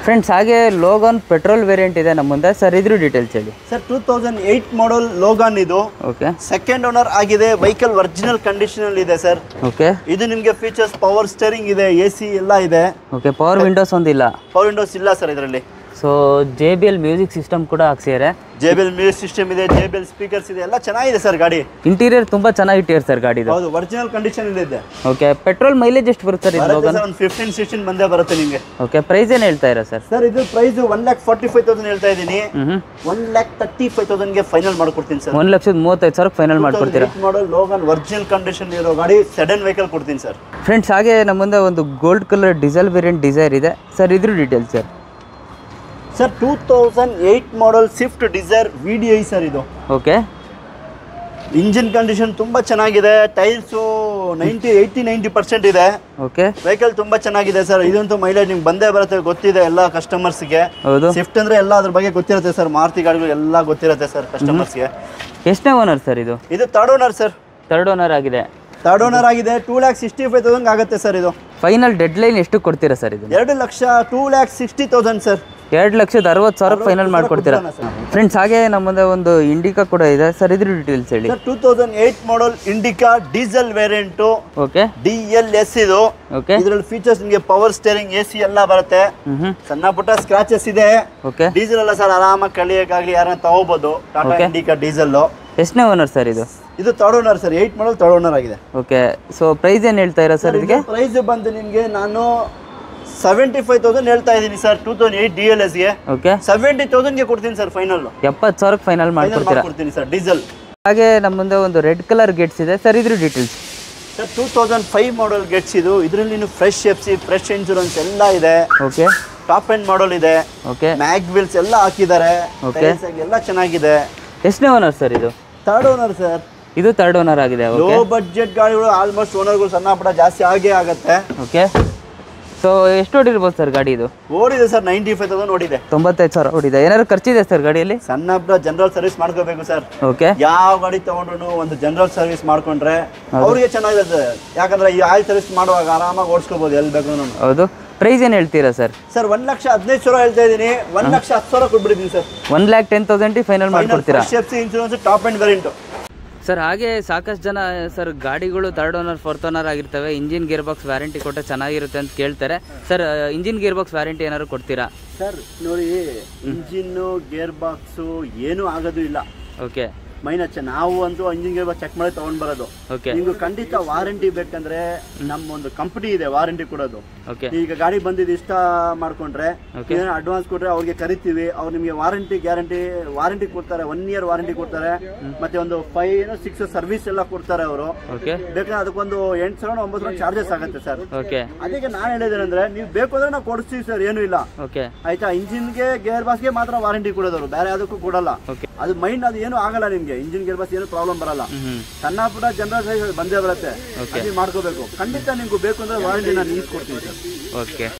A: ಫ್ರೆಂಡ್ಸ್ ಹಾಗೆ ಲೋಗನ್ ಪೆಟ್ರೋಲ್ ವೇರಿಯಂಟ್ ಇದೆ ನಮ್ಮ ಮುಂದೆ ಸರ್ ಇದ್ರ ಡೀಟೇಲ್ಸ್ ಹೇಳಿ
B: sir two thousand eight model Logan ಇದು
A: ಓಕೆ
B: ಸೆಕೆಂಡ್ ಓನರ್ ಆಗಿದೆ ವೆಹಿಕಲ್ ಒರಿಜಿನಲ್ ಕಂಡೀಷನ್ ಅಲ್ಲಿ ಇದೆ ಸರ್
A: ಓಕೆ
B: ಇದು ನಿಮಗೆ ಫೀಚರ್ಸ್ ಪವರ್ ಸ್ಟೇರಿಂಗ್ ಇದೆ ಎ ಸಿ ಎಲ್ಲ ಇದೆ
A: ಓಕೆ ಪವರ್ ವಿಂಡೋಸ್ ಒಂದಿಲ್ಲ
B: ಪವರ್ ವಿಂಡೋಸ್ ಇಲ್ಲ ಸರ್ ಇದರಲ್ಲಿ
A: so J B L music system ಕೂಡ ಹಾಕ್ಸಿದ್ದಾರೆ
B: J B L music system ಇದೆ ಜೆ ಬಿ ಎಲ್ ಸ್ಪೀಕರ್ಸ್ ಇದೆ ಎಲ್ಲ ಚೆನ್ನಾಗಿದೆ ಸರ್ ಗಾಡಿ
A: ಇಂಟೀರಿಯರ್ ತುಂಬ ಚೆನ್ನಾಗಿ ಇಟ್ಟಿದ್ದಾರೆ ಸರ್ ಗಾಡಿದು
B: ಹೌದು ಒರಿಜಿನಲ್ ಕಂಡೀಷನ್ ಇದೆ
A: ಓಕೆ ಪೆಟ್ರೋಲ್ ಮೈಲೇಜ್ ಎಷ್ಟು ಬರುತ್ತೆ ಸರ್ ಇದು
B: ಬರುತ್ತೆ
A: ಲೋಗನ್
B: ಸರ್ ಒಂದು ಫಿಫ್ಟೀನ್ ಸಿಕ್ಸ್ಟೀನ್ ಬಂದೇ ಬರುತ್ತೆ ನಿಮಗೆ
A: ಓಕೆ ಪ್ರೈಸ್ ಏನು ಹೇಳ್ತಾ ಇರೋ ಸರ್
B: ಸರ್ ಇದು price one lakh forty five thousand ಹೇಳ್ತಾ ಇದ್ದೀನಿ
A: ಹ್ಞೂ
B: ಒನ್ ಲ್ಯಾಕ್ ತರ್ಟಿ ಫೈವ್ ತೌಸಂಡ್ಗೆ ಫೈನಲ್ ಮಾಡ್ಕೊಡ್ತೀನಿ ಸರ್
A: ಒಂದು ಲಕ್ಷದ ಮೂವತ್ತೈದು ಸಾವಿರ ಫೈನಲ್ ಮಾಡ್ಕೊಡ್ತೀರಾ
B: ಮಾಡಲ್ ಲೋಗನ್ ಒರಿಜಿನಲ್ ಕಂಡೀಷನ್ ಇರೋ ಗಾಡಿ ಸಡನ್ ವೆಹಿಕಲ್ ಕೊಡ್ತೀನಿ ಸರ್
A: ಫ್ರೆಂಡ್ಸ್ ಹಾಗೆ ನಮ್ಮ ಮುಂದೆ ಒಂದು gold colour diesel variant Dzire ಇದೆ ಸರ್ ಇದ್ರ details sir
B: sir two thousand eight model Swift Dzire V D I sir ಇದು
A: ಓಕೆ
B: ಇಂಜಿನ್ ಕಂಡೀಷನ್ ತುಂಬ ಚೆನ್ನಾಗಿದೆ tyres ninety eighty ninety percent ಇದೆ
A: ಓಕೆ
B: ವೆಹಿಕಲ್ ತುಂಬ ಚೆನ್ನಾಗಿದೆ ಸರ್ ಇದಂತೂ ಮೈಲೇಜ್ ನಿಮ್ಗೆ ಬಂದೇ ಬರುತ್ತೆ ಗೊತ್ತಿದೆ ಎಲ್ಲ ಕಸ್ಟಮರ್ಸ್ಗೆ
A: ಹೌದು
B: ಸ್ವಿಫ್ಟ್ ಅಂದರೆ ಎಲ್ಲ ಅದ್ರ ಬಗ್ಗೆ ಗೊತ್ತಿರುತ್ತೆ ಸರ್ ಮಾರುತಿ ಗಾಡಿಗಳು ಎಲ್ಲ ಗೊತ್ತಿರುತ್ತೆ ಸರ್ ಕಸ್ಟಮರ್ಸ್ಗೆ
A: ಎಷ್ಟನೇ ಓನರ್ ಸರ್ ಇದು
B: ಇದು third owner sir
A: third owner ಆಗಿದೆ
B: ತರ್ಡ್ ಓನರ್ ಆಗಿದೆ two lakh sixty five thousand ಆಗುತ್ತೆ ಸರ್ ಇದು
A: ಫೈನಲ್ ಡೆಡ್ ಲೈನ್ ಎಷ್ಟು ಕೊಡ್ತೀರಾ ಸರ್ ಇದು
B: ಎರಡು ಲಕ್ಷ two lakh sixty thousand sir
A: ಎರಡು ಲಕ್ಷದ ಅರವತ್ತು ಸಾವಿರ ಫೈನಲ್ ಮಾಡ್ಕೊಡ್ತೀರಾ ಫ್ರೆಂಡ್ಸ್ ಹಾಗೆ ನಮ್ಮ ಮುಂದೆ ಒಂದು ಇಂಡಿಕಾ ಕೂಡ ಇದೆ ಸರ್ ಇದ್ರ ಡೀಟೇಲ್ಸ್ ಹೇಳಿ
B: sir two thousand eight model Indica diesel variant
A: okay
B: D L S ಇದು
A: ಓಕೆ
B: ಇದರಲ್ಲಿ ಫೀಚರ್ಸ್ ನಿಮಗೆ ಪವರ್ ಸ್ಟೇರಿಂಗ್ ಎ ಸಿ ಎಲ್ಲ ಬರುತ್ತೆ
A: ಹ್ಞೂ ಹ್ಞೂ
B: ಸಣ್ಣ ಪುಟ್ಟ ಸ್ಕ್ರಾಚಸ್ ಇದೆ
A: ಓಕೆ
B: ಡೀಸೆಲ್ ಎಲ್ಲ ಸರ್ ಆರಾಮಾಗಿ ಕಳಿಯೋಕ್ಕಾಗಲಿ ಯಾರನ್ನ ತಗೋಬೋದು ಟಾಟಾ
A: Okay.
B: ಇಂಡಿಕಾ ಡೀಸೆಲ್ಲು
A: ಎಷ್ಟನೇ ಓನರ್ ಸರ್ ಇದು
B: ಇದು third owner sir eight model third owner ಆಗಿದೆ
A: ಓಕೆ ಸೊ ಪ್ರೈಸ್ ಏನು ಹೇಳ್ತಾ ಇರೋ ಸರ್ ಇದಕ್ಕೆ
B: ಪ್ರೈಸ್ ಬಂದು ನಿಮಗೆ ನಾನು ಸೆವೆಂಟಿ ಫೈವ್ ತೌಸಂಡ್ ಹೇಳ್ತಾ ಇದ್ದೀನಿ sir two thousand eight D L ಎಸ್ಗೆ
A: ಓಕೆ
B: ಸೆವೆಂಟಿ ತೌಸಂಡ್ಗೆ ಕೊಡ್ತೀನಿ ಸರ್ ಫೈನಲ್
A: ಎಪ್ಪತ್ತು ಸಾವಿರಕ್ಕೆ ಫೈನಲ್
B: ಫೈನಲ್
A: ಮಾಡ್ಕೊಡ್ತೀರಾ
B: ಮಾಡ್ಕೊಡ್ತೀನಿ ಸರ್ ಡೀಸೆಲ್
A: ಹಾಗೆ ನಮ್ಮ ಮುಂದೆ ಒಂದು ರೆಡ್ ಕಲರ್ ಗೇಟ್ಸ್ ಇದೆ ಸರ್ ಇದ್ರ details
B: sir two thousand five model Getz ಇದು ಇದರಲ್ಲಿ fresh F C fresh insurance ಎಲ್ಲ ಇದೆ
A: ಓಕೆ
B: ಟಾಪ್ ಎಂಡ್ ಮಾಡಲ್ ಇದೆ
A: ಓಕೆ
B: ಮ್ಯಾಗ್ ವೀಲ್ಸ್ ಎಲ್ಲ ಹಾಕಿದ್ದಾರೆ
A: Okay.
B: Tyres ಆಗಿ ಎಲ್ಲ ಚೆನ್ನಾಗಿದೆ
A: ಎಷ್ಟನೇ ಓನರ್ ಸರ್ ಇದು
B: ಥರ್ಡ್ ಓನರ್ ಸರ್
A: ಇದು ಥರ್ಡ್ ಓನರ್ ಆಗಿದೆ
B: ಲೋ
A: ಓಕೆ
B: ಬಡ್ಜೆಟ್ ಗಾಡಿಗಳು ಆಲ್ಮೋಸ್ಟ್ ಓನರ್ಗಳು ಸಣ್ಣ ಪುಟ್ಟ ಜಾಸ್ತಿ ಆಗೇ ಆಗುತ್ತೆ
A: ಓಕೆ ಸೊ ಎಷ್ಟು ಓಡಿರ್ಬೋದು ಸರ್ ಗಾಡಿ ಇದು
B: ಓಡಿದೆ ಸರ್ ನೈಂಟಿ ಫೈವ್ ತೌಸಂಡ್ ಓಡಿದೆ
A: ತೊಂಬತ್ತೈದು ಸಾವಿರ ಓಡಿದೆ ಏನಾದ್ರು ಖರ್ಚಿದೆ ಸರ್ ಗಾಡಿಯಲ್ಲಿ
B: ಸಣ್ಣ ಪುಟ್ಟ ಜನರಲ್ ಸರ್ವಿಸ್ ಮಾಡ್ಕೋಬೇಕು ಸರ್
A: ಓಕೆ
B: ಯಾವ ಗಾಡಿ ತಗೊಂಡ್ರು ಒಂದು ಜನರಲ್ ಸರ್ವಿಸ್ ಮಾಡ್ಕೊಂಡ್ರೆ ಅವ್ರಿಗೆ ಚೆನ್ನಾಗಿರುತ್ತೆ ಯಾಕಂದ್ರೆ ಈ ಆಯಿಲ್ ಸರ್ವಿಸ್ ಮಾಡುವಾಗ ಆರಾಮಾಗಿ ಓಡಿಸ್ಕೋಬಹುದು ಎಲ್ಲಿ ಬೇಕು
A: ಹೌದು ಪ್ರೈಸ್ ಏನು ಹೇಳ್ತೀರಾ ಸರ್
B: ಸರ್ ಒಂದ್ ಲಕ್ಷ ಹದಿನೈದು ಸಾವಿರ ಹೇಳ್ತಾ ಇದ್ದೀನಿ ಒಂದ್ ಲಕ್ಷ ಹತ್ತು ಸಾವಿರ ಕೊಟ್ಬಿಟ್ಟಿದ್ದೀನಿ ಸರ್
A: ಒನ್ ಲ್ಯಾಕ್ ಟೆನ್ ತೌಸಂಡಿಗೆ ಫೈನಲ್ ಮಾಡ್ಕೊಡ್ತೀರಾ
B: F C insurance top end variant
A: sir ಹಾಗೆ ಸಾಕಷ್ಟು ಜನ ಸರ್ ಗಾಡಿಗಳು ತರ್ಡ್ ಓನರ್ ಫೋರ್ತ್ ಓನರ್ ಆಗಿರ್ತವೆ ಇಂಜಿನ್ ಗೇರ್ ಬಾಕ್ಸ್ ವ್ಯಾರಂಟಿ ಕೊಟ್ಟರೆ ಚೆನ್ನಾಗಿರುತ್ತೆ ಅಂತ ಕೇಳ್ತಾರೆ sir engine gearbox warranty ಏನಾದ್ರು ಕೊಡ್ತೀರಾ
B: ಸರ್ ನೋಡಿ ಇಂಜಿನ್ನು ಗೇರ್ ಬಾಕ್ಸು ಏನೂ ಆಗೋದು ಇಲ್ಲ
A: ಓಕೆ
B: ಮೈನಚ್ಚ ನಾವು ಅಂತೂ ಇಂಜಿನ್ ಗೇರ್ ಬಾಕ್ಸ್ ಚೆಕ್ ಮಾಡಿ ತಗೊಂಡ್ ಬರೋದು
A: ಓಕೆ
B: ನಿಮ್ಗೆ ಖಂಡಿತ ವಾರಂಟಿ ಬೇಕಂದ್ರೆ ನಮ್ಮ ಒಂದು ಕಂಪನಿ ಇದೆ ವಾರಂಟಿ ಕೊಡೋದು
A: ಓಕೆ
B: ಈಗ ಗಾಡಿ ಬಂದಿದ್ದು ಇಷ್ಟ ಮಾಡ್ಕೊಂಡ್ರೆ
A: Okay.
B: ಏನೋ ಅಡ್ವಾನ್ಸ್ ಕೊಟ್ರೆ ಅವ್ರಿಗೆ ಕರಿತೀವಿ ಅವ್ರು ನಿಮಗೆ ವಾರಂಟಿ ಗ್ಯಾರಂಟಿ ವಾರಂಟಿ ಕೊಡ್ತಾರೆ ಒನ್ ಇಯರ್ ವಾರಂಟಿ ಕೊಡ್ತಾರೆ ಮತ್ತೆ ಒಂದು ಫೈವ್ ಏನೋ ಸಿಕ್ಸ್ ಸರ್ವಿಸ್ ಎಲ್ಲ ಕೊಡ್ತಾರೆ ಅವರು
A: ಓಕೆ
B: ಬೇಕಾದ್ರೆ ಅದಕ್ಕೊಂದು ಎಂಟು ಸಾವಿರ ಒಂಬತ್ತು ಸಾವಿರ ಚಾರ್ಜಸ್ ಆಗುತ್ತೆ ಸರ್
A: ಓಕೆ
B: ಅದಕ್ಕೆ ನಾನು ಹೇಳಿದ್ದೇನೆಂದ್ರೆ ನೀವು ಬೇಕು ಅಂದ್ರೆ ನಾವು ಕೊಡಿಸ್ತೀವಿ ಸರ್ ಏನು ಇಲ್ಲ
A: ಓಕೆ
B: ಆಯ್ತಾ ಇಂಜಿನ್ಗೆ ಗೇರ್ ಬಾಸ್ಗೆ ಮಾತ್ರ ವಾರಂಟಿ ಕೊಡೋದವರು ಬೇರೆ ಯಾವುದಕ್ಕೂ ಕೊಡಲ್ಲ
A: ಓಕೆ
B: ಅದು ಮೈಂಡ್ ಅದು ಏನು ಆಗಲ್ಲ ನಿಮ್ಗೆ ಇಂಜಿನ್ ಗೇರ್ ಬಾಸ್ ಏನು ಪ್ರಾಬ್ಲಮ್ ಬರಲ್ಲ
A: ಹ್ಞೂ
B: ಸಣ್ಣ ಪುಟ್ಟ ಜನರಲ್ ಸೈಜ್ ಬಂದೇ ಬರುತ್ತೆ
A: Okay.
B: ಅದು ಮಾಡ್ಕೋಬೇಕು ಖಂಡಿತ ನಿಮ್ಗೆ ಬೇಕು ಅಂದ್ರೆ ವಾರಂಟಿ ನಾನು ನಿಲ್ಸ್ಕೊಡ್ತೀನಿ ಸರ್
A: ಓಕೆ